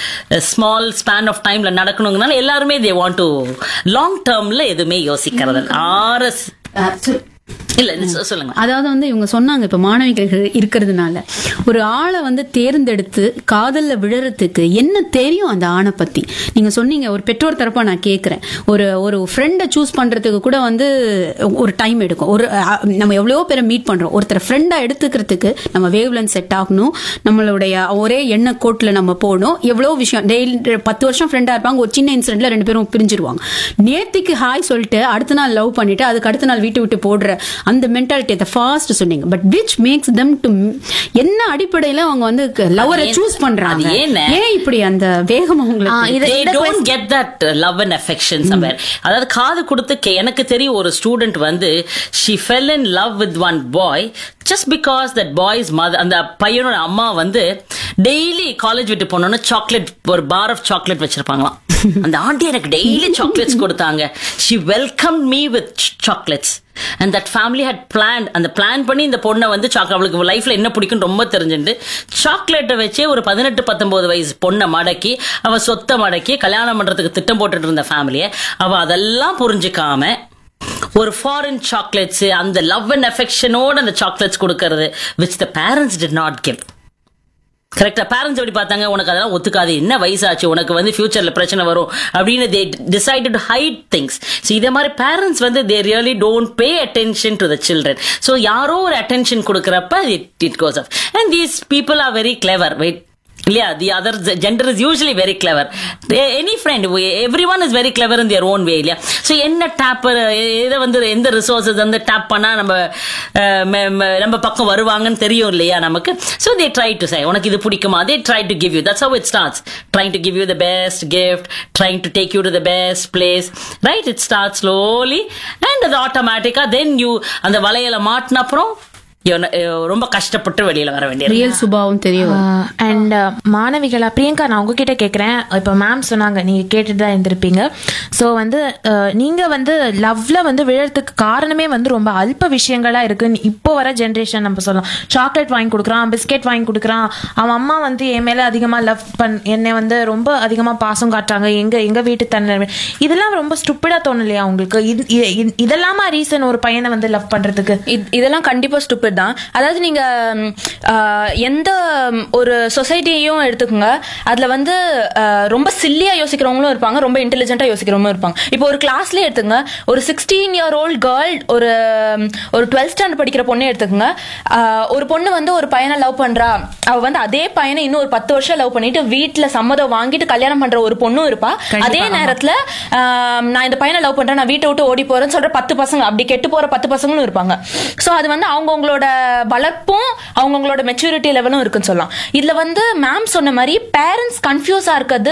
ஸ்மால் ஸ்பேன் ஆஃப் டைம்ல நடக்கணுங்கனால எல்லாருமே தே வாண்ட் டு லாங் டேர்ம்ல எதுவுமே யோசிக்கிறது ஆர்எஸ் இல்ல இது சொ- சொல்லுங்க அதாவது வந்து இவங்க சொன்னாங்க இப்ப மாணவிகள் இருக்கிறதுனால ஒரு ஆளை வந்து தேர்ந்தெடுத்து காதல்ல விழறதுக்கு என்ன தெரியும் அந்த ஆணை பத்தி நீங்க சொன்னீங்க ஒரு பெற்றோர் தரப்பா நான் கேக்குறேன் ஒரு ஒரு ஃப்ரெண்டை சூஸ் பண்றதுக்கு கூட வந்து ஒரு டைம் எடுக்கும் ஒரு அஹ், நம்ம எவ்வளவோ பேரை மீட் பண்றோம் ஒருத்தர் ஃப்ரெண்டா எடுத்துக்கிறதுக்கு நம்ம வேவ்லன் செட் ஆகணும் நம்மளுடைய ஒரே எண்ண கோட்ல நம்ம போகணும் எவ்வளவு விஷயம் டெய்லி பத்து வருஷம் ஃப்ரெண்டா இருப்பாங்க ஒரு சின்ன இன்சிடென்ட்ல ரெண்டு பேரும் பிரிஞ்சிருவாங்க நேத்திக்கு ஹாய் சொல்லிட்டு அடுத்த நாள் லவ் பண்ணிட்டு அதுக்கு அடுத்த நாள் வீட்டு விட்டு போடுற அந்த மென்டாலிட்டி அதை ஃபாஸ்ட் சொன்னீங்க but which makes them to என்ன அடிப்படையில அவங்க வந்து லவரை ஏன்- சூஸ் பண்றாங்க அது ஏன்னு? ஏன் இப்படி அந்த வேகம் ஆ, அவங்களுக்கு இது- they இந்த don't get that uh, love and affection somewhere அதாவது காது கொடுத்து கே- எனக்கு தெரியும் ஒரு ஸ்டூடெண்ட் வந்து she fell in love with one boy just because that boy's mother அந்த பையனோட அம்மா வந்து டெய்லி காலேஜ் விட்டு போனோன்னு சாக்லேட் ஒரு பார் ஆஃப் சாக்லேட் வச்சிருப்பாங்களாம் அந்த ஆண்டி எனக்கு டெய்லி சாக்லேட்ஸ் கொடுத்தாங்க she welcomed me with chocolates and that family had planned அந்த பிளான் பண்ணி இந்த பொண்ணை வந்து சாக் அவளுக்கு லைஃப்ல என்ன பிடிக்கும் ரொம்ப தெரிஞ்சுட்டு சாக்லேட்டை வச்சே ஒரு பதினெட்டு பத்தொன்பது வயசு பொண்ணை மடக்கி அவ சொத்தை மடக்கி கல்யாணம் பண்றதுக்கு திட்டம் போட்டுட்டு இருந்த ஃபேமிலியை அவ அதெல்லாம் புரிஞ்சுக்காம ஒரு ஃபாரின் சாக்லேட்ஸ் அந்த லவ் அண்ட் அஃபெக்ஷனோட அந்த சாக்லேட்ஸ் கொடுக்கறது which the parents did not give கரெக்டா பேரண்ட்ஸ் எப்படி பார்த்தாங்க உனக்கு அதெல்லாம் ஒத்துக்காது என்ன வயசாச்சு உனக்கு வந்து ஃபியூச்சர்ல பிரச்சனை வரும் அப்படின்னு they decided hide things so இதே மாதிரி பேரண்ட்ஸ் வந்து they really don't pay attention to the children so யாரோ ஒரு அட்டென்ஷன் கொடுக்குறப்ப it it goes up and these people are very clever wait இல்லையா the other gender is usually very clever any friend everyone is very clever in their own way இல்லையா ஸோ என்ன டேப் இதை வந்து எந்த ரிசோர்சஸ் வந்து டேப் பண்ணா நம்ம அஹ், ம- ம- நம்ம பக்கம் வருவாங்கன்னு தெரியும் இல்லையா நமக்கு so they try to sigh உனக்கு இது பிடிக்குமா they try to give you that's how it starts trying to give you the best gift trying to take you to the best place right it start slowly and அது ஆட்டோமேட்டிக்கா தென் யூ அந்த வலையில மாட்டின அப்புறம் you know, அஹ், ரொம்ப கஷ்டப்பட்டு வெளியில வர வேண்டியது ரியல் சுபாவம் தெரிய வரும். அண்ட் மாணவிகளா பிரியங்கா நான் உங்ககிட்ட கேட்குறேன் இப்போ மேம் சொன்னாங்க நீங்க கேட்டுட்டு தான் இருந்திருப்பீங்க ஸோ வந்து அஹ், நீங்க வந்து லவ்ல வந்து விழறதுக்கு காரணமே வந்து ரொம்ப அல்ப விஷயங்களா இருக்குன்னு இப்போ வர ஜென்ரேஷன் நம்ம சொல்லலாம் சாக்லேட் வாங்கி கொடுக்குறான் பிஸ்கெட் வாங்கி கொடுக்குறான் அவன் அம்மா வந்து என் மேல அதிகமா லவ் பண் என்னை வந்து ரொம்ப அதிகமா பாசம் காட்டுறாங்க எங்க எங்க வீட்டு தன்னை இதெல்லாம் ரொம்ப ஸ்டுப்பிடா தோணலையா உங்களுக்கு இது- இது- இது- இதெல்லாமா ரீசன் ஒரு பையனை வந்து லவ் பண்றதுக்கு இது- இதெல்லாம் கண்டிப்பா ஸ்டூபிட் தான் அதாவது நீங்க ம், ஆஹ், எந்த ம், ஒரு சொசைட்டியையும் எடுத்துக்கோங்க அதுல வந்து ஆஹ், ரொம்ப சில்லியா யோசிக்கிறவங்களும் இருப்பாங்க ரொம்ப இன்டெலிஜென்ட்டா யோசிக்கிறவங்களும் இருப்பாங்க இப்போ ஒரு கிளாஸ்லயே எடுத்துங்க ஒரு சிக்ஸ்டீன் இயர் ஓல்ட் கேர்ள் ஒரு ம், ஒரு டுவெல்த் ஸ்டாண்டர்ட் படிக்கிற பொண்ணே எடுத்துக்கோங்க ஆஹ், ஒரு பொண்ணு வந்து ஒரு பையனை லவ் பண்றா அவ வந்து அதே பையனை இன்னும் ஒரு பத்து வருஷம் லவ் பண்ணிட்டு வீட்டுல சம்மதம் வாங்கிட்டு கல்யாணம் பண்ற ஒரு பொண்ணும் இருப்பா அதே நேரத்துல ஆம், நான் இந்த பையனை லவ் பண்றேன் நான் வீட்டை விட்டு ஓடி போறேன்னு சொல்ற பத்து பசங்க அப்படி கெட்டு போற பத்து பசங்களும் இருப்பாங்க சோ அது வந்து அவங்கவுங்களோட வளர்ப்பும் அவங்கவுங்களோட மெச்சூரிட்டி லெவலும் இருக்குன்னு சொல்லலாம் இதுல வந்து மேம் சொன்ன மாதிரி பேரண்ட்ஸ் கன்ஃபியூஸா இருக்கிறது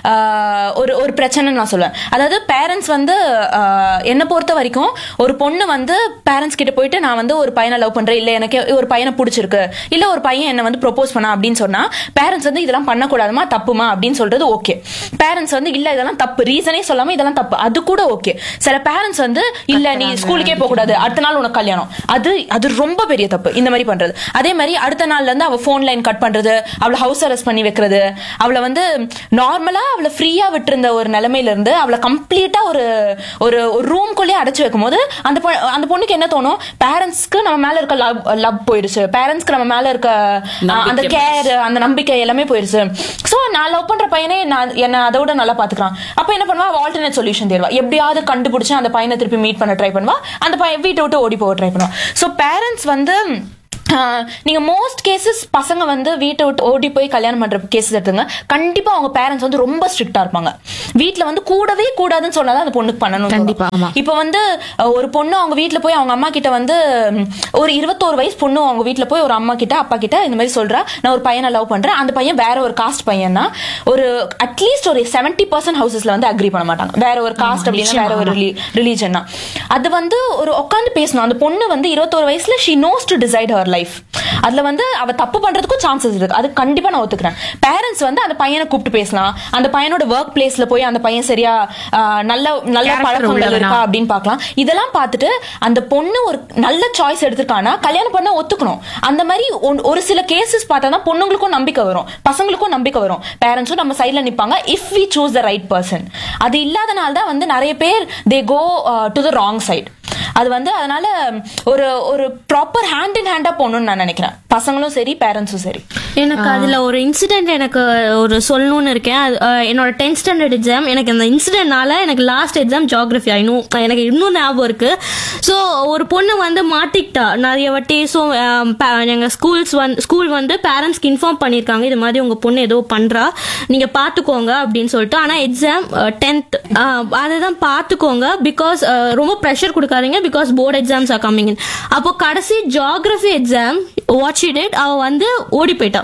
ஆஹ், ஒரு ஒரு பிரச்சனை நான் சொல்லுவேன் அதாவது பேரண்ட்ஸ் வந்து ஆஹ், என்னை பொறுத்த வரைக்கும் ஒரு பொண்ணு வந்து பேரண்ட்ஸ் கிட்ட போயிட்டு நான் வந்து ஒரு பையனை லவ் பண்றேன் இல்ல எனக்கு ஒரு பையனை பிடிச்சிருக்கு இல்ல ஒரு பையன் என்ன வந்து ப்ரொபோஸ் பண்ணா அப்படின்னு சொன்னா பேரண்ட்ஸ் வந்து இதெல்லாம் பண்ணக்கூடாதுமா தப்புமா அப்படின்னு சொல்றது ஓகே பேரண்ட்ஸ் வந்து இல்ல இதெல்லாம் தப்பு ரீசனே சொல்லாம இதெல்லாம் தப்பு அது கூட ஓகே சில பேரண்ட்ஸ் வந்து இல்ல நீ ஸ்கூலுக்கே போக கூடாது அடுத்த நாள் உனக்கு கல்யாணம் அது அது ரொம்ப பெரிய தப்பு இந்த மாதிரி பண்றது அதே மாதிரி அடுத்த நாள்ல இருந்து அவ ஃபோன் லைன் கட் பண்றது அவளை ஹவுஸ் அரெஸ்ட் பண்ணி வைக்கிறது அவளை வந்து நார்மலா அவளை ஃப்ரீயா விட்டிருந்த ஒரு நிலைமையில இருந்து அவளை கம்ப்ளீட்டா ஒரு ஒரு ஒரு ரூம்குள்ளேயே அடைச்சு வைக்கும் போது அந்த பொ- அந்த பொண்ணுக்கு என்ன தோணும் பேரண்ட்ஸ்க்கு நம்ம மேல இருக்க லவ் லவ் போயிடுச்சு பேரண்ட்ஸ்க்கு நம்ம மேல இருக்க அஹ், அந்த நம்பிக்கை கேர் அந்த நம்பிக்கை எல்லாமே போயிருச்சு சோ நான் லவ் பண்ற பையனே நான் என்ன அதோட நல்லா பாத்துக்கிறான் அப்ப என்ன பண்ணுவா ஆல்டர்னேட் சொல்யூஷன் தேடுவா எப்படியாவது கண்டுபிடிச்சு அந்த பையனை திருப்பி மீட் பண்ண ட்ரை பண்ணுவா அந்த பையன் வீட்டை விட்டு ஓடி போக ட்ரை பண்ணுவா சோ பேரண்ட்ஸ் வந்து ஆஹ், நீங்க மோஸ்ட் கேசஸ் பசங்க வந்து வீட்டை விட்டு ஓடி போய் கல்யாணம் பண்ற கேசஸ் எடுத்துங்க கண்டிப்பா அவங்க பேரண்ட்ஸ் வந்து ரொம்ப ஸ்ட்ரிக்டா இருப்பாங்க வீட்ல வந்து கூடவே கூடாதுன்னு சொன்னாதான் அந்த பொண்ணுக்கு பண்ணணும் கண்டிப்பா, ஆமா. இப்போ வந்து அஹ், ஒரு பொண்ணு அவங்க வீட்ல போய் அவங்க அம்மா கிட்ட வந்து ம், ஒரு இருபத்தோரு வயசு பொண்ணு அவங்க வீட்ல போய் ஒரு அம்மா கிட்ட அப்பா கிட்ட இந்த மாதிரி சொல்றா நான் ஒரு பையனை லவ் பண்றேன் அந்த பையன் வேற ஒரு காஸ்ட் பையனா ஒரு அட்லீஸ்ட் ஒரு செவன்டி பர்சன்ட் ஹவுசஸ்ல வந்து அக்ரி பண்ண மாட்டாங்க வேற ஒரு காஸ்ட் அப்படின்னா வேற ஒரு ரிலீஜன்னா அது வந்து ஒரு உட்காந்து பேசணும் அந்த பொண்ணு வந்து இருபத்தோரு வயசுல she knows to decide her life அதுல வந்து அவ தப்பு பண்றதுக்கும் சான்சஸ் இருக்கு அது கண்டிப்பா நான் ஒத்துக்கிறேன் பேரண்ட்ஸ் வந்து அந்த பையனை கூப்பிட்டு பேசலாம் அந்த பையனோட ஒர்க் பிளேஸ்ல போய் அந்த பையன் சரியா ஆஹ், நல்ல நல்ல Character பழக்கங்கள் உள்ளவனா? இருக்கா அப்படின்னு பார்க்கலாம் இதெல்லாம் பார்த்துட்டு அந்த பொண்ணு ஒரு நல்ல சாய்ஸ் எடுத்திருக்கானா கல்யாணம் பண்ண ஒத்துக்கணும் அந்த மாதிரி ஒன்- ஒரு சில கேசஸ் பார்த்தா தான் பொண்ணுங்களுக்கும் நம்பிக்கை வரும் பசங்களுக்கும் நம்பிக்கை வரும் பேரண்ட்ஸும் நம்ம சைட்ல நிப்பாங்க if we choose the right person அது இல்லாதனால தான் வந்து நிறைய பேர் they go to the wrong side அது வந்து அதனால ஒரு ஒரு ப்ராப்பர் ஹேண்ட் இன் ஹேண்டா போகணும்னு நான் நினைக்கிறேன் பசங்களும் சரி பேரண்ட்ஸும் சரி எனக்கு அதுல ஒரு இன்சிடென்ட் எனக்கு ஒரு சொல்லணும்னு இருக்கேன் அது, அஹ், என்னோட டென்த் ஸ்டாண்டர்ட் எக்ஸாம் எனக்கு அந்த இன்சிடென்ட்னால எனக்கு லாஸ்ட் எக்ஸாம் ஜியாகிரஃபி ஆயினும் எனக்கு இன்னும் ஞாபகம் இருக்கு ஸோ ஒரு பொண்ணு வந்து மாட்டிக்கிட்டா நிறைய வாட்டி ஸோ எங்க ஸ்கூல்ஸ் வந்து ஸ்கூல் வந்து பேரண்ட்ஸ்க்கு இன்ஃபார்ம் பண்ணியிருக்காங்க இது மாதிரி உங்க பொண்ணு ஏதோ பண்றா நீங்க பாத்துக்கோங்க அப்படின்னு சொல்லிட்டு ஆனா எக்ஸாம் டென்த் அதுதான் பாத்துக்கோங்க பிகாஸ் ரொம்ப ப்ரெஷர் கொடுக்காதீங்க because board exams are coming in அப்போ கடைசி ஜியாகிரஃபி எக்ஸாம் வாட்ச் இட் அவ வந்து ஓடி போயிட்டா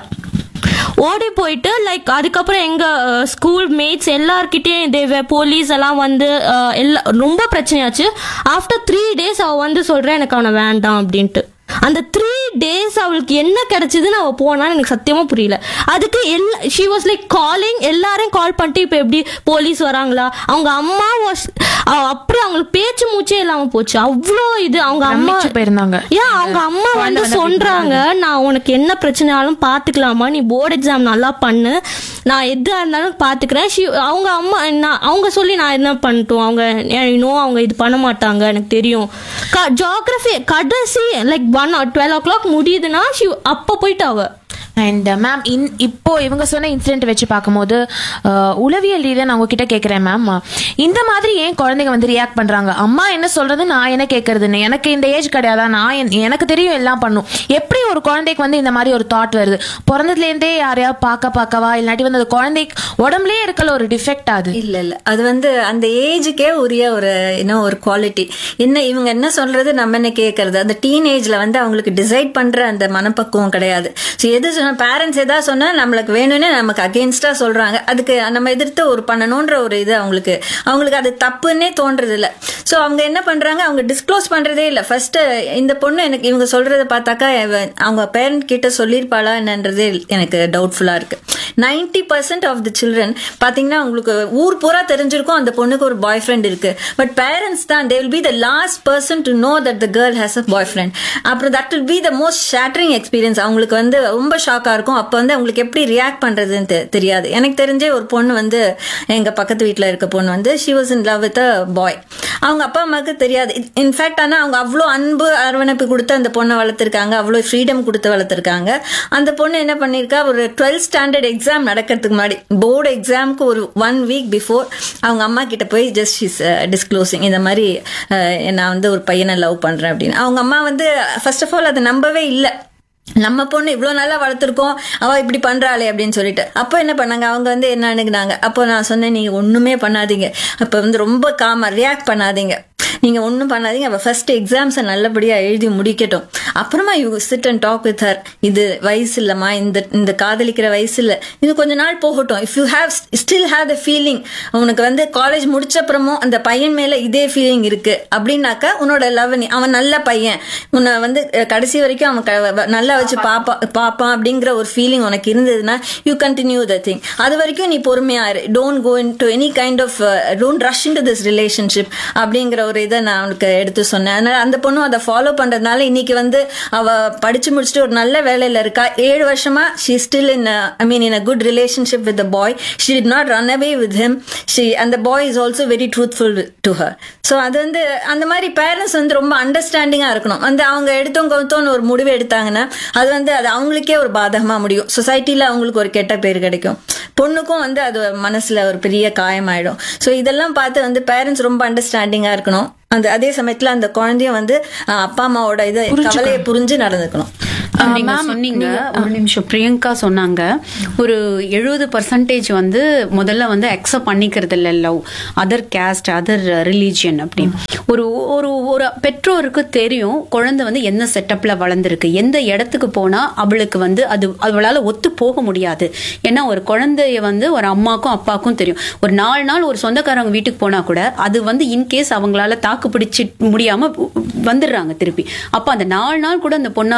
ஓடி போயிட்டு லைக் அதுக்கப்புறம் எங்க ஸ்கூல் மேட்ஸ் எல்லார்கிட்டயும் தேவ போலீஸ் எல்லாம் வந்து அஹ், எல்லா ரொம்ப பிரச்சனையாச்சு ஆஃப்டர் த்ரீ டேஸ் அவ வந்து சொல்றேன் எனக்கு அவனை வேண்டாம் அப்படின்ட்டு அந்த த்ரீ டேஸ் அவளுக்கு என்ன கிடைச்சதுன்னு அவ போனான்னு எனக்கு சத்தியமா புரியல அதுக்கு எல்லா ஷி வாஸ் லைக் காலிங் எல்லாரையும் கால் பண்ணிட்டு இப்போ எப்படி போலீஸ் வராங்களா அவங்க அம்மா வாஸ் அப்படி அவங்களுக்கு பேச்சு மூச்சே இல்லாம போச்சு அவ்வளோ இது அவங்க அம்மா பிரமிச்சு போயிருந்தாங்க. ஏன் அவங்க அம்மா வந்து சொல்றாங்க நான் உனக்கு என்ன பிரச்சனைனாலும் பாத்துக்கலாமா நீ போர்டு எக்ஸாம் நல்லா பண்ணு நான் எதா இருந்தாலும் பாத்துக்கிறேன் She- அவங்க அம்மா நான் அவங்க சொல்லி நான் என்ன பண்ணட்டும் அவங்க இன்னும் அவங்க இது பண்ண மாட்டாங்க எனக்கு தெரியும் ஜியாகிரபி கடைசி like one twelve o'clock முடியுதுன்னா she அப்ப போயிட்டு அவ அண்ட் மேம் இன் இப்போ இவங்க சொன்ன இன்சிடென்ட் வச்சு பார்க்கும்போது அஹ், உளவியல் ரீதியாக நான் உங்ககிட்ட கேட்குறேன் மேம் இந்த மாதிரி ஏன் குழந்தைங்க வந்து ரியாக்ட் பண்றாங்க அம்மா என்ன சொல்றது நான் என்ன கேட்கறதுன்னு எனக்கு இந்த ஏஜ் கிடையாதா நான் என்- எனக்கு தெரியும் எல்லாம் பண்ணும் எப்படி ஒரு குழந்தைக்கு வந்து இந்த மாதிரி ஒரு தாட் வருது பிறந்ததுலேருந்தே யாரையாவது பார்க்க பார்க்கவா இல்லாட்டி வந்து அந்த குழந்தைக்கு உடம்புலயே இருக்கல ஒரு டிஃபெக்ட் அது இல்ல இல்ல அது வந்து அந்த ஏஜுக்கே உரிய ஒரு என்ன ஒரு குவாலிட்டி என்ன இவங்க என்ன சொல்றது நம்ம என்ன கேட்கறது அந்த டீன் ஏஜ்ல வந்து அவங்களுக்கு டிசைட் பண்ற அந்த மனப்பக்குவம் கிடையாது ஸோ எது சொன்னா பேரண்ட்ஸ் எதாவது சொன்னா நம்மளுக்கு வேணும்னு நமக்கு அகேன்ஸ்டா சொல்றாங்க அதுக்கு நம்ம எதிர்த்து ஒரு பண்ணணும்ன்ற ஒரு இது அவங்களுக்கு அவங்களுக்கு அது தப்புன்னே தோன்றது இல்ல ஸோ அவங்க என்ன பண்றாங்க அவங்க டிஸ்க்ளோஸ் பண்றதே இல்ல ஃபர்ஸ்ட் இந்த பொண்ணு எனக்கு இவங்க சொல்றத பார்த்தாக்கா இவ- அவங்க பேரண்ட் கிட்ட சொல்லியிருப்பாளா என்னன்றதே எனக்கு டவுட்ஃபுல்லா இருக்கு ninety percent of the children பாத்தீங்கன்னா உங்களுக்கு ஊர் பூரா தெரிஞ்சிருக்கும் அந்த பொண்ணுக்கு ஒரு பாய் ஃப்ரெண்ட் இருக்கு பட் பேரண்ட்ஸ் தான் they will be the last person to know that the girl has a boy friend அப்புறம் that will be the most shattering experience அவங்களுக்கு வந்து ரொம்ப ஷாக்கா இருக்கும் அப்போ வந்து அவங்களுக்கு எப்படி ரியாக்ட் பண்றதுன்னு தெ- தெரியாது எனக்கு தெரிஞ்சே ஒரு பொண்ணு வந்து எங்க பக்கத்து வீட்டில் இருக்க பொண்ணு வந்து she was in love with a boy அவங்க அப்பா அம்மாவுக்கு தெரியாது இன்ஃபேக்ட் ஆனால் அவங்க அவ்வளோ அன்பு அரவணைப்பு கொடுத்து அந்த பொண்ணை வளர்த்துருக்காங்க அவ்வளோ ஃப்ரீடம் கொடுத்து வளர்த்துருக்காங்க அந்த பொண்ணு என்ன பண்ணியிருக்கா ஒரு டுவெல்த் ஸ்டாண்டர்ட் எக்ஸாம் நடக்கிறதுக்கு முன்னாடி போர்டு எக்ஸாமுக்கு ஒரு ஒன் வீக் பிஃபோர் அவங்க அம்மா கிட்ட போய் ஜஸ்ட் இஸ் டிஸ்க்ளோசிங் இந்த மாதிரி அஹ், நான் வந்து ஒரு பையனை லவ் பண்றேன் அப்படின்னு அவங்க அம்மா வந்து ஃபர்ஸ்ட் ஆஃப் ஆல் அதை நம்பவே இல்லை நம்ம பொண்ணு இவ்வளோ நல்லா வளர்த்துருக்கோம் அவ இப்படி பண்றாளே அப்படின்னு சொல்லிட்டு அப்போ என்ன பண்ணாங்க அவங்க வந்து என்ன அணுகுனாங்க அப்போ நான் சொன்னேன் நீங்க ஒண்ணுமே பண்ணாதீங்க அப்போ வந்து ரொம்ப காமா ரியாக்ட் பண்ணாதீங்க நீங்க ஒன்றும் பண்ணாதீங்க அவ ஃபர்ஸ்ட் எக்ஸாம்ஸை நல்லபடியா எழுதி முடிக்கட்டும் அப்புறமா you sit and talk with her இது வயசு இல்லம்மா இந்த இந்த காதலிக்கிற வயசு இல்ல இது கொஞ்ச நாள் போகட்டும் if you have still have the feeling உனக்கு வந்து காலேஜ் முடிச்ச அப்புறமும் அந்த பையன் மேல இதே ஃபீலிங் இருக்கு அப்படின்னாக்கா உன்னோட லவ் நீ அவன் நல்ல பையன் உன்னை வந்து அஹ், கடைசி வரைக்கும் அவன் க- வ- நல்லா வச்சு பாப்பா பாப்பான் அப்படிங்கிற ஒரு ஃபீலிங் உனக்கு இருந்ததுன்னா யூ கண்டினியூ த திங் அது வரைக்கும் நீ பொறுமையா இரு don't go into any kind of don't rush into this relationship அப்படிங்கிற ஒரு இதை நான் அவனுக்கு எடுத்து சொன்னேன் அதனால அந்த பொண்ணும் அதை ஃபாலோ பண்றதுனால இன்னைக்கு வந்து அவ படிச்சு முடிச்சுட்டு ஒரு நல்ல வேலையில இருக்கா ஏழு வருஷமா she still in I mean in a good relationship with the boy she did not run away with him she அந்த boy is also very truthful to her so அது வந்து அந்த மாதிரி பேரண்ட்ஸ் வந்து ரொம்ப அண்டர்ஸ்டாண்டிங்கா இருக்கணும் வந்து அவங்க எடுத்தோம் கவுத்தோன்னு ஒரு முடிவு எடுத்தாங்கன்னா அது வந்து அது அவங்களுக்கே ஒரு பாதகமா முடியும் சொசைட்டில அவங்களுக்கு ஒரு கெட்ட பேர் கிடைக்கும் பொண்ணுக்கும் வந்து அது மனசுல ஒரு பெரிய காயமாயிடும் ஸோ இதெல்லாம் பார்த்து வந்து பேரண்ட்ஸ் ரொம்ப அண்டர்ஸ்டாண்டிங்கா இருக்கணும் அந்த அதே சமயத்துல அந்த குழந்தையும் வந்து அஹ், அப்பா அம்மாவோட இதை கவலையை புரிஞ்சு நடந்துக்கணும் நீங்க சொன்னீங்க ஒரு நிமிஷம் பிரியங்கா சொன்னாங்க ஒரு எழுபது பர்சன்டேஜ் வந்து முதல்ல வந்து அக்செப்ட் பண்ணிக்கிறது இல்ல love other caste other religion அப்படி ஒரு ஒரு ஒரு பெற்றோருக்கு தெரியும் குழந்தை வந்து எந்த செட்டப்ல வளர்ந்துருக்கு எந்த இடத்துக்கு போனா அவளுக்கு வந்து அது அவளால ஒத்து போக முடியாது ஏன்னா ஒரு குழந்தைய வந்து ஒரு அம்மாக்கும் அப்பாவுக்கும் தெரியும் ஒரு நாலு நாள் ஒரு சொந்தக்காரங்க வீட்டுக்கு போனா கூட அது வந்து இன்கேஸ் அவங்களால தாக்கு பிடிச்சி முடியாம வந்துடுறாங்க திருப்பி அப்ப அந்த நாலு நாள் கூட அந்த பொண்ணால வேற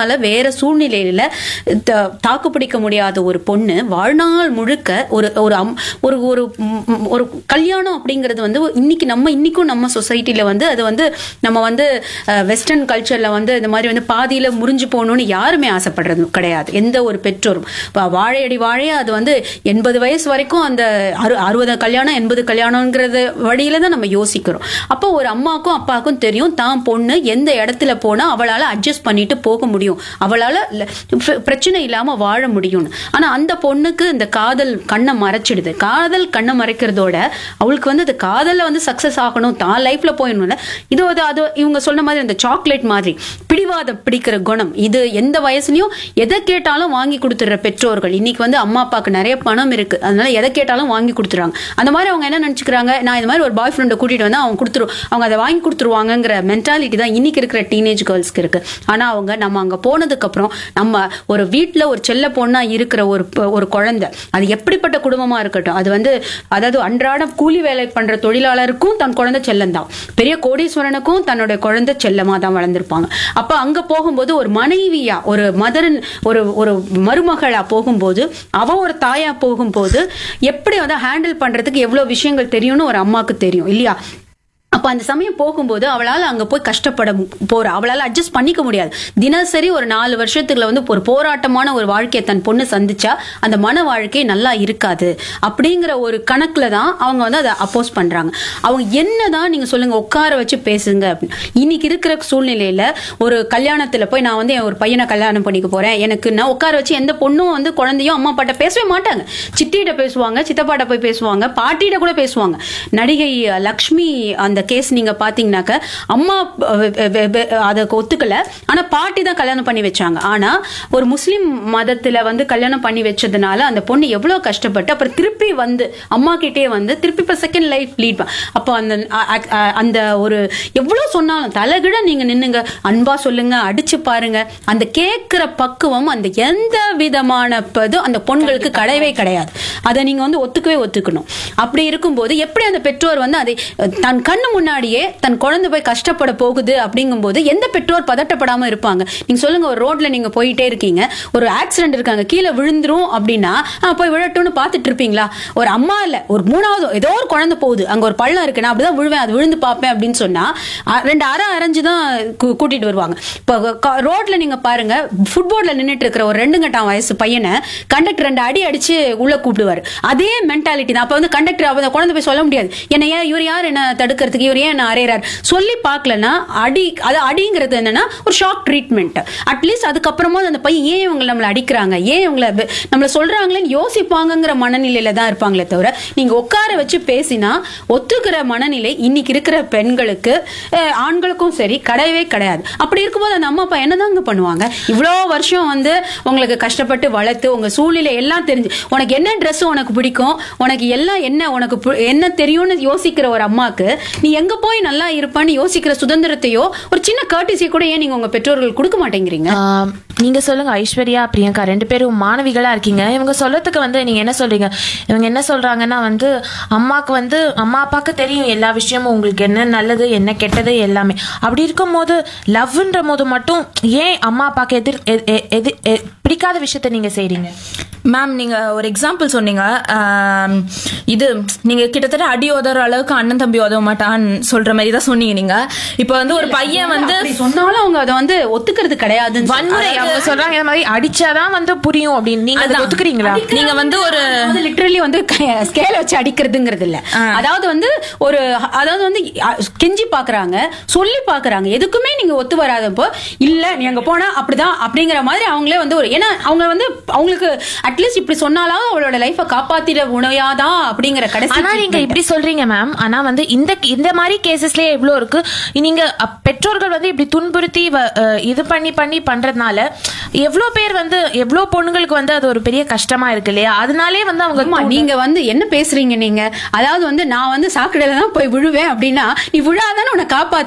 இருக்கிற சூழ்நிலையில த- தாக்கு பிடிக்க முடியாத ஒரு பொண்ணு வாழ்நாள் முழுக்க ஒரு ஒரு அம்- ஒரு ஒரு ம், ஒரு கல்யாணம் அப்படிங்கிறது வந்து இன்னைக்கு நம்ம இன்னைக்கும் நம்ம சொசைட்டில வந்து அது வந்து நம்ம வந்து வெஸ்டர்ன் கல்ச்சர்ல வந்து இந்த மாதிரி வந்து பாதியில முறிஞ்சு போகணும்னு யாருமே ஆசைப்படுறது கிடையாது எந்த ஒரு பெற்றோரும் இப்ப வாழையடி வாழையா அது வந்து எண்பது வயசு வரைக்கும் அந்த அறு அறுபது கல்யாணம் எண்பது கல்யாணம்ங்கிறது வழியில தான் நம்ம யோசிக்கிறோம் அப்போ ஒரு அம்மாக்கும் அப்பாவுக்கும் தெரியும் தான் பொண்ணு எந்த இடத்துல போனா அவளால அட்ஜஸ்ட் பண்ணிட்டு போக முடியும் அவளால ல- பிர- பிரச்சனை இல்லாம வாழ முடியும்னு ஆனா அந்த பொண்ணுக்கு இந்த காதல் கண்ணை மறைச்சிடுது காதல் கண்ணை மறைக்கிறதோட அவளுக்கு வந்து அந்த காதல்ல வந்து சக்சஸ் ஆகணும் தான் லைஃப்ல போயிடணும்ல இது வந்து அது இவங்க சொன்ன மாதிரி அந்த சாக்லேட் மாதிரி பிடிவாதம் பிடிக்கிற குணம் இது எந்த வயசுலயும் எதை கேட்டாலும் வாங்கி கொடுத்துடுற பெற்றோர்கள் இன்னைக்கு வந்து அம்மா அப்பாவுக்கு நிறைய பணம் இருக்கு அதனால எதை கேட்டாலும் வாங்கி கொடுத்துறாங்க அந்த மாதிரி அவங்க என்ன நினைச்சுக்கிறாங்க நான் இந்த மாதிரி ஒரு பாய் ஃப்ரெண்டை கூட்டிட்டு வந்தா அவங்க கொடுத்துரு அவங்க அதை வாங்கி கொடுத்துருவாங்கங்கிற மென்டாலிட்டி தான் இன்னைக்கு இருக்கிற டீனேஜ் கேர்ள்ஸ்க்கு இருக்கு ஆனா அவங்க நம்ம அங்க போனதுக்கு அப்புறம் நம்ம ஒரு வீட்ல ஒரு செல்ல பொண்ணா இருக்கிற ஒரு ப- ஒரு குழந்தை அது எப்படிப்பட்ட குடும்பமா இருக்கட்டும் அது வந்து அதாவது அன்றாட கூலி வேலை பண்ற தொழிலாளருக்கும் தன் குழந்தை செல்லம் தான் பெரிய கோடீஸ்வரனுக்கும் தன்னுடைய குழந்தை செல்லமா தான் வளர்ந்துருப்பாங்க அப்ப அங்க போகும்போது ஒரு மனைவியா ஒரு மதரன் ஒரு ஒரு மருமகளா போகும்போது அவ ஒரு தாயா போகும்போது எப்படி வந்து ஹேண்டில் பண்றதுக்கு எவ்வளவு விஷயங்கள் தெரியும்னு ஒரு அம்மாக்கு தெரியும் இல்லையா அப்ப அந்த சமயம் போகும்போது அவளால அங்க போய் கஷ்டப்பட மு- போறா அவளால அட்ஜஸ்ட் பண்ணிக்க முடியாது தினசரி ஒரு நாலு வருஷத்துக்குள்ள வந்து ஒரு போராட்டமான ஒரு வாழ்க்கையை தன் பொண்ணு சந்திச்சா அந்த மன வாழ்க்கை நல்லா இருக்காது அப்படிங்கிற ஒரு கணக்குல தான் அவங்க வந்து அதை அப்போஸ் பண்றாங்க அவங்க என்னதான் நீங்க சொல்லுங்க உட்கார வச்சு பேசுங்க அப்படின்னு. இன்னைக்கு இருக்கிற சூழ்நிலையில ஒரு கல்யாணத்துல போய் நான் வந்து என் ஒரு பையனை கல்யாணம் பண்ணிக்க போறேன் எனக்கு நான் உட்கார வச்சு எந்த பொண்ணும் வந்து குழந்தையும் அம்மா அப்பாட்ட பேசவே மாட்டாங்க சித்திகிட்ட பேசுவாங்க சித்தப்பாட்ட போய் பேசுவாங்க பாட்டிகிட்ட கூட பேசுவாங்க நடிகை அஹ், லக்ஷ்மி அந்த கேஸ் நீங்க பாத்தீங்கன்னாக்க அம்மா அஹ், வெ- வெ- வெ- அதை ஒத்துக்கல ஆனா பாட்டி தான் கல்யாணம் பண்ணி வச்சாங்க ஆனா ஒரு முஸ்லிம் மதத்துல வந்து கல்யாணம் பண்ணி வச்சதுனால அந்த பொண்ணு எவ்வளவு கஷ்டப்பட்டு அப்புறம் திருப்பி வந்து அம்மா கிட்டே வந்து திருப்பி இப்ப செகண்ட் லைஃப் லீட் அப்போ அந்த அ- அ- அ- அந்த ஒரு எவ்வளவு சொன்னாலும் தலைகிட நீங்க நின்னுங்க அன்பா சொல்லுங்க அடிச்சு பாருங்க அந்த கேட்கிற பக்குவம் அந்த எந்த விதமான பதும் அந்த பொண்களுக்கு கிடையவே கிடையாது அதை நீங்க வந்து ஒத்துக்கவே ஒத்துக்கணும் அப்படி இருக்கும்போது எப்படி அந்த பெற்றோர் வந்து அதை அஹ், தன் கண்ணு முன்னாடியே தன் குழந்தை போய் கஷ்டப்பட போகுது அப்படிங்கும்போது எந்த பெற்றோர் பதட்டப்படாம இருப்பாங்க நீங்க சொல்லுங்க ஒரு ரோட்ல நீங்க போயிட்டே இருக்கீங்க ஒரு ஆக்சிடென்ட் இருக்காங்க கீழே விழுந்துரும் அப்படின்னா ஆ, போய் விழட்டும்னு பார்த்துட்டு இருப்பீங்களா ஒரு அம்மா இல்ல ஒரு மூணாவது ஏதோ ஒரு குழந்தை போகுது அங்க ஒரு பள்ளம் இருக்கு நான் அப்படிதான் விழுவேன் அது விழுந்து பார்ப்பேன் அப்படின்னு சொன்னா அ, ரெண்டு அரை அரைஞ்சு தான் கூ- கூட்டிட்டு வருவாங்க இப்போ க- ரோட்ல நீங்க பாருங்க ஃபுட்போர்ட்ல நின்னுட்டு இருக்கிற ஒரு ரெண்டு கட்டாம் வயசு பையனை கண்டக்டர் ரெண்டு அடி அடிச்சு உள்ள கூப்பிடுவாரு அதே மென்டாலிட்டி தான் அப்ப வந்து கண்டக்டர் அப்ப அந்த குழந்தை போய் சொல்ல முடியாது என்ன ஏன் இவர் யார் என்ன தடுக்கிறதுக்கு இவர் ஏன் என்ன அறையிறார் சொல்லி பார்க்கலன்னா அடி அது அடிங்கிறது என்னன்னா ஒரு ஷாக் ட்ரீட்மெண்ட் அட்லீஸ்ட் அதுக்கப்புறமா அந்த பையன் ஏன் இவங்க நம்மளை அடிக்கிறாங்க ஏன் இவங்களை வெ- நம்மள சொல்றாங்களேன்னு யோசிப்பாங்கங்கிற மனநிலையில தான் இருப்பாங்களே தவிர நீங்க உட்கார வச்சு பேசினா ஒத்துக்கிற மனநிலை இன்னைக்கு இருக்கிற பெண்களுக்கு அஹ், ஆண்களுக்கும் சரி கிடையவே கிடையாது அப்படி இருக்கும்போது அந்த அம்மா அப்பா என்னதாங்க பண்ணுவாங்க இவ்வளோ வருஷம் வந்து உங்களுக்கு கஷ்டப்பட்டு வளர்த்து உங்க சூழ்நிலை எல்லாம் தெரிஞ்சு உனக்கு என்ன Dress உனக்கு பிடிக்கும் உனக்கு எல்லாம் என்ன உனக்கு பு- என்ன தெரியும்னு யோசிக்கிற ஒரு அம்மாக்கு நீ எங்க போய் நல்லா இருப்பான்னு யோசிக்கிற சுதந்திரத்தையோ ஒரு சின்ன கர்டிசியை கூட ஏன் நீங்க உங்க பெற்றோர்கள் கொடுக்க மாட்டேங்கிறீங்க ஆம், நீங்க சொல்லுங்க ஐஸ்வர்யா பிரியங்கா ரெண்டு பேரும் மாணவிகளா இருக்கீங்க இவங்க சொல்லத்துக்கு வந்து நீங்க என்ன சொல்றீங்க இவங்க என்ன சொல்றாங்கன்னா வந்து அம்மாக்கு வந்து அம்மா அப்பாக்கு தெரியும் எல்லா விஷயமும் உங்களுக்கு என்ன நல்லது என்ன கெட்டது எல்லாமே அப்படி இருக்கும்போது லவ்ன்ற போது மட்டும் ஏன் அம்மா அப்பாக்கு எதிர் எ- எ- எதி- எ- பிடிக்காத விஷயத்த நீங்க செய்றீங்க மேம் நீங்க ஒரு எக்ஸாம்பிள் சொன்னீங்க ஆம், இது நீங்க கிட்டத்தட்ட அடி உதற அளவுக்கு அண்ணன் தம்பி உதவ மாட்டான்னு சொல்ற மாதிரி தான் சொன்னீங்க நீங்க இப்ப வந்து ஒரு பையன் வந்து அப்படி சொன்னாலும் அவங்க அதை வந்து ஒத்துக்கிறது கிடையாது வன்முறை அவங்க சொல்றாங்க இந்த மாதிரி அடிச்சாதான் வந்து புரியும் அப்படின்னு நீங்க அதை அதான். ஒத்துக்கிறீங்களா நீங்க வந்து ஒரு லிட்டரலி வந்து ஸ்கேல வச்சு அடிக்கிறதுங்கிறது இல்ல அதாவது வந்து ஒரு அதாவது வந்து அ, கெஞ்சி பாக்குறாங்க சொல்லி பாக்குறாங்க எதுக்குமே நீங்க ஒத்து வராதப்போ இல்ல நீ அங்க போனா அப்படிதான் அப்படிங்கிற மாதிரி அவங்களே வந்து ஒரு ஏன்னா அவங்க வந்து அவங்களுக்கு அட்லீஸ்ட் இப்படி சொன்னாலும் அவளோட லைஃப காப்பாத்திட உணவையாதான் அப்படிங்கிற கடைசி ஆனா நீங்க treatment. இப்படி சொல்றீங்க மேம் ஆனா வந்து இந்த இந்த மாதிரி கேசஸ்லயே எவ்வளவு இருக்கு நீங்க அ, பெற்றோர்கள் வந்து இப்படி துன்புறுத்தி வ- அ, இது பண்ணி பண்ணி பண்றதுனால எவ்வளவு பேர் வந்து எவ்வளவு பொண்ணுங்களுக்கு வந்து அது ஒரு பெரிய கஷ்டமா இருக்கு இல்லையா அதனாலே வந்து அவங்க ஆமா நீங்க வந்து என்ன பேசுறீங்க நீங்க அதாவது வந்து நான் வந்து சாக்கடையில தான் போய் விழுவேன் அப்படின்னா நீ விழாதானே உன்னை காப்பாத்து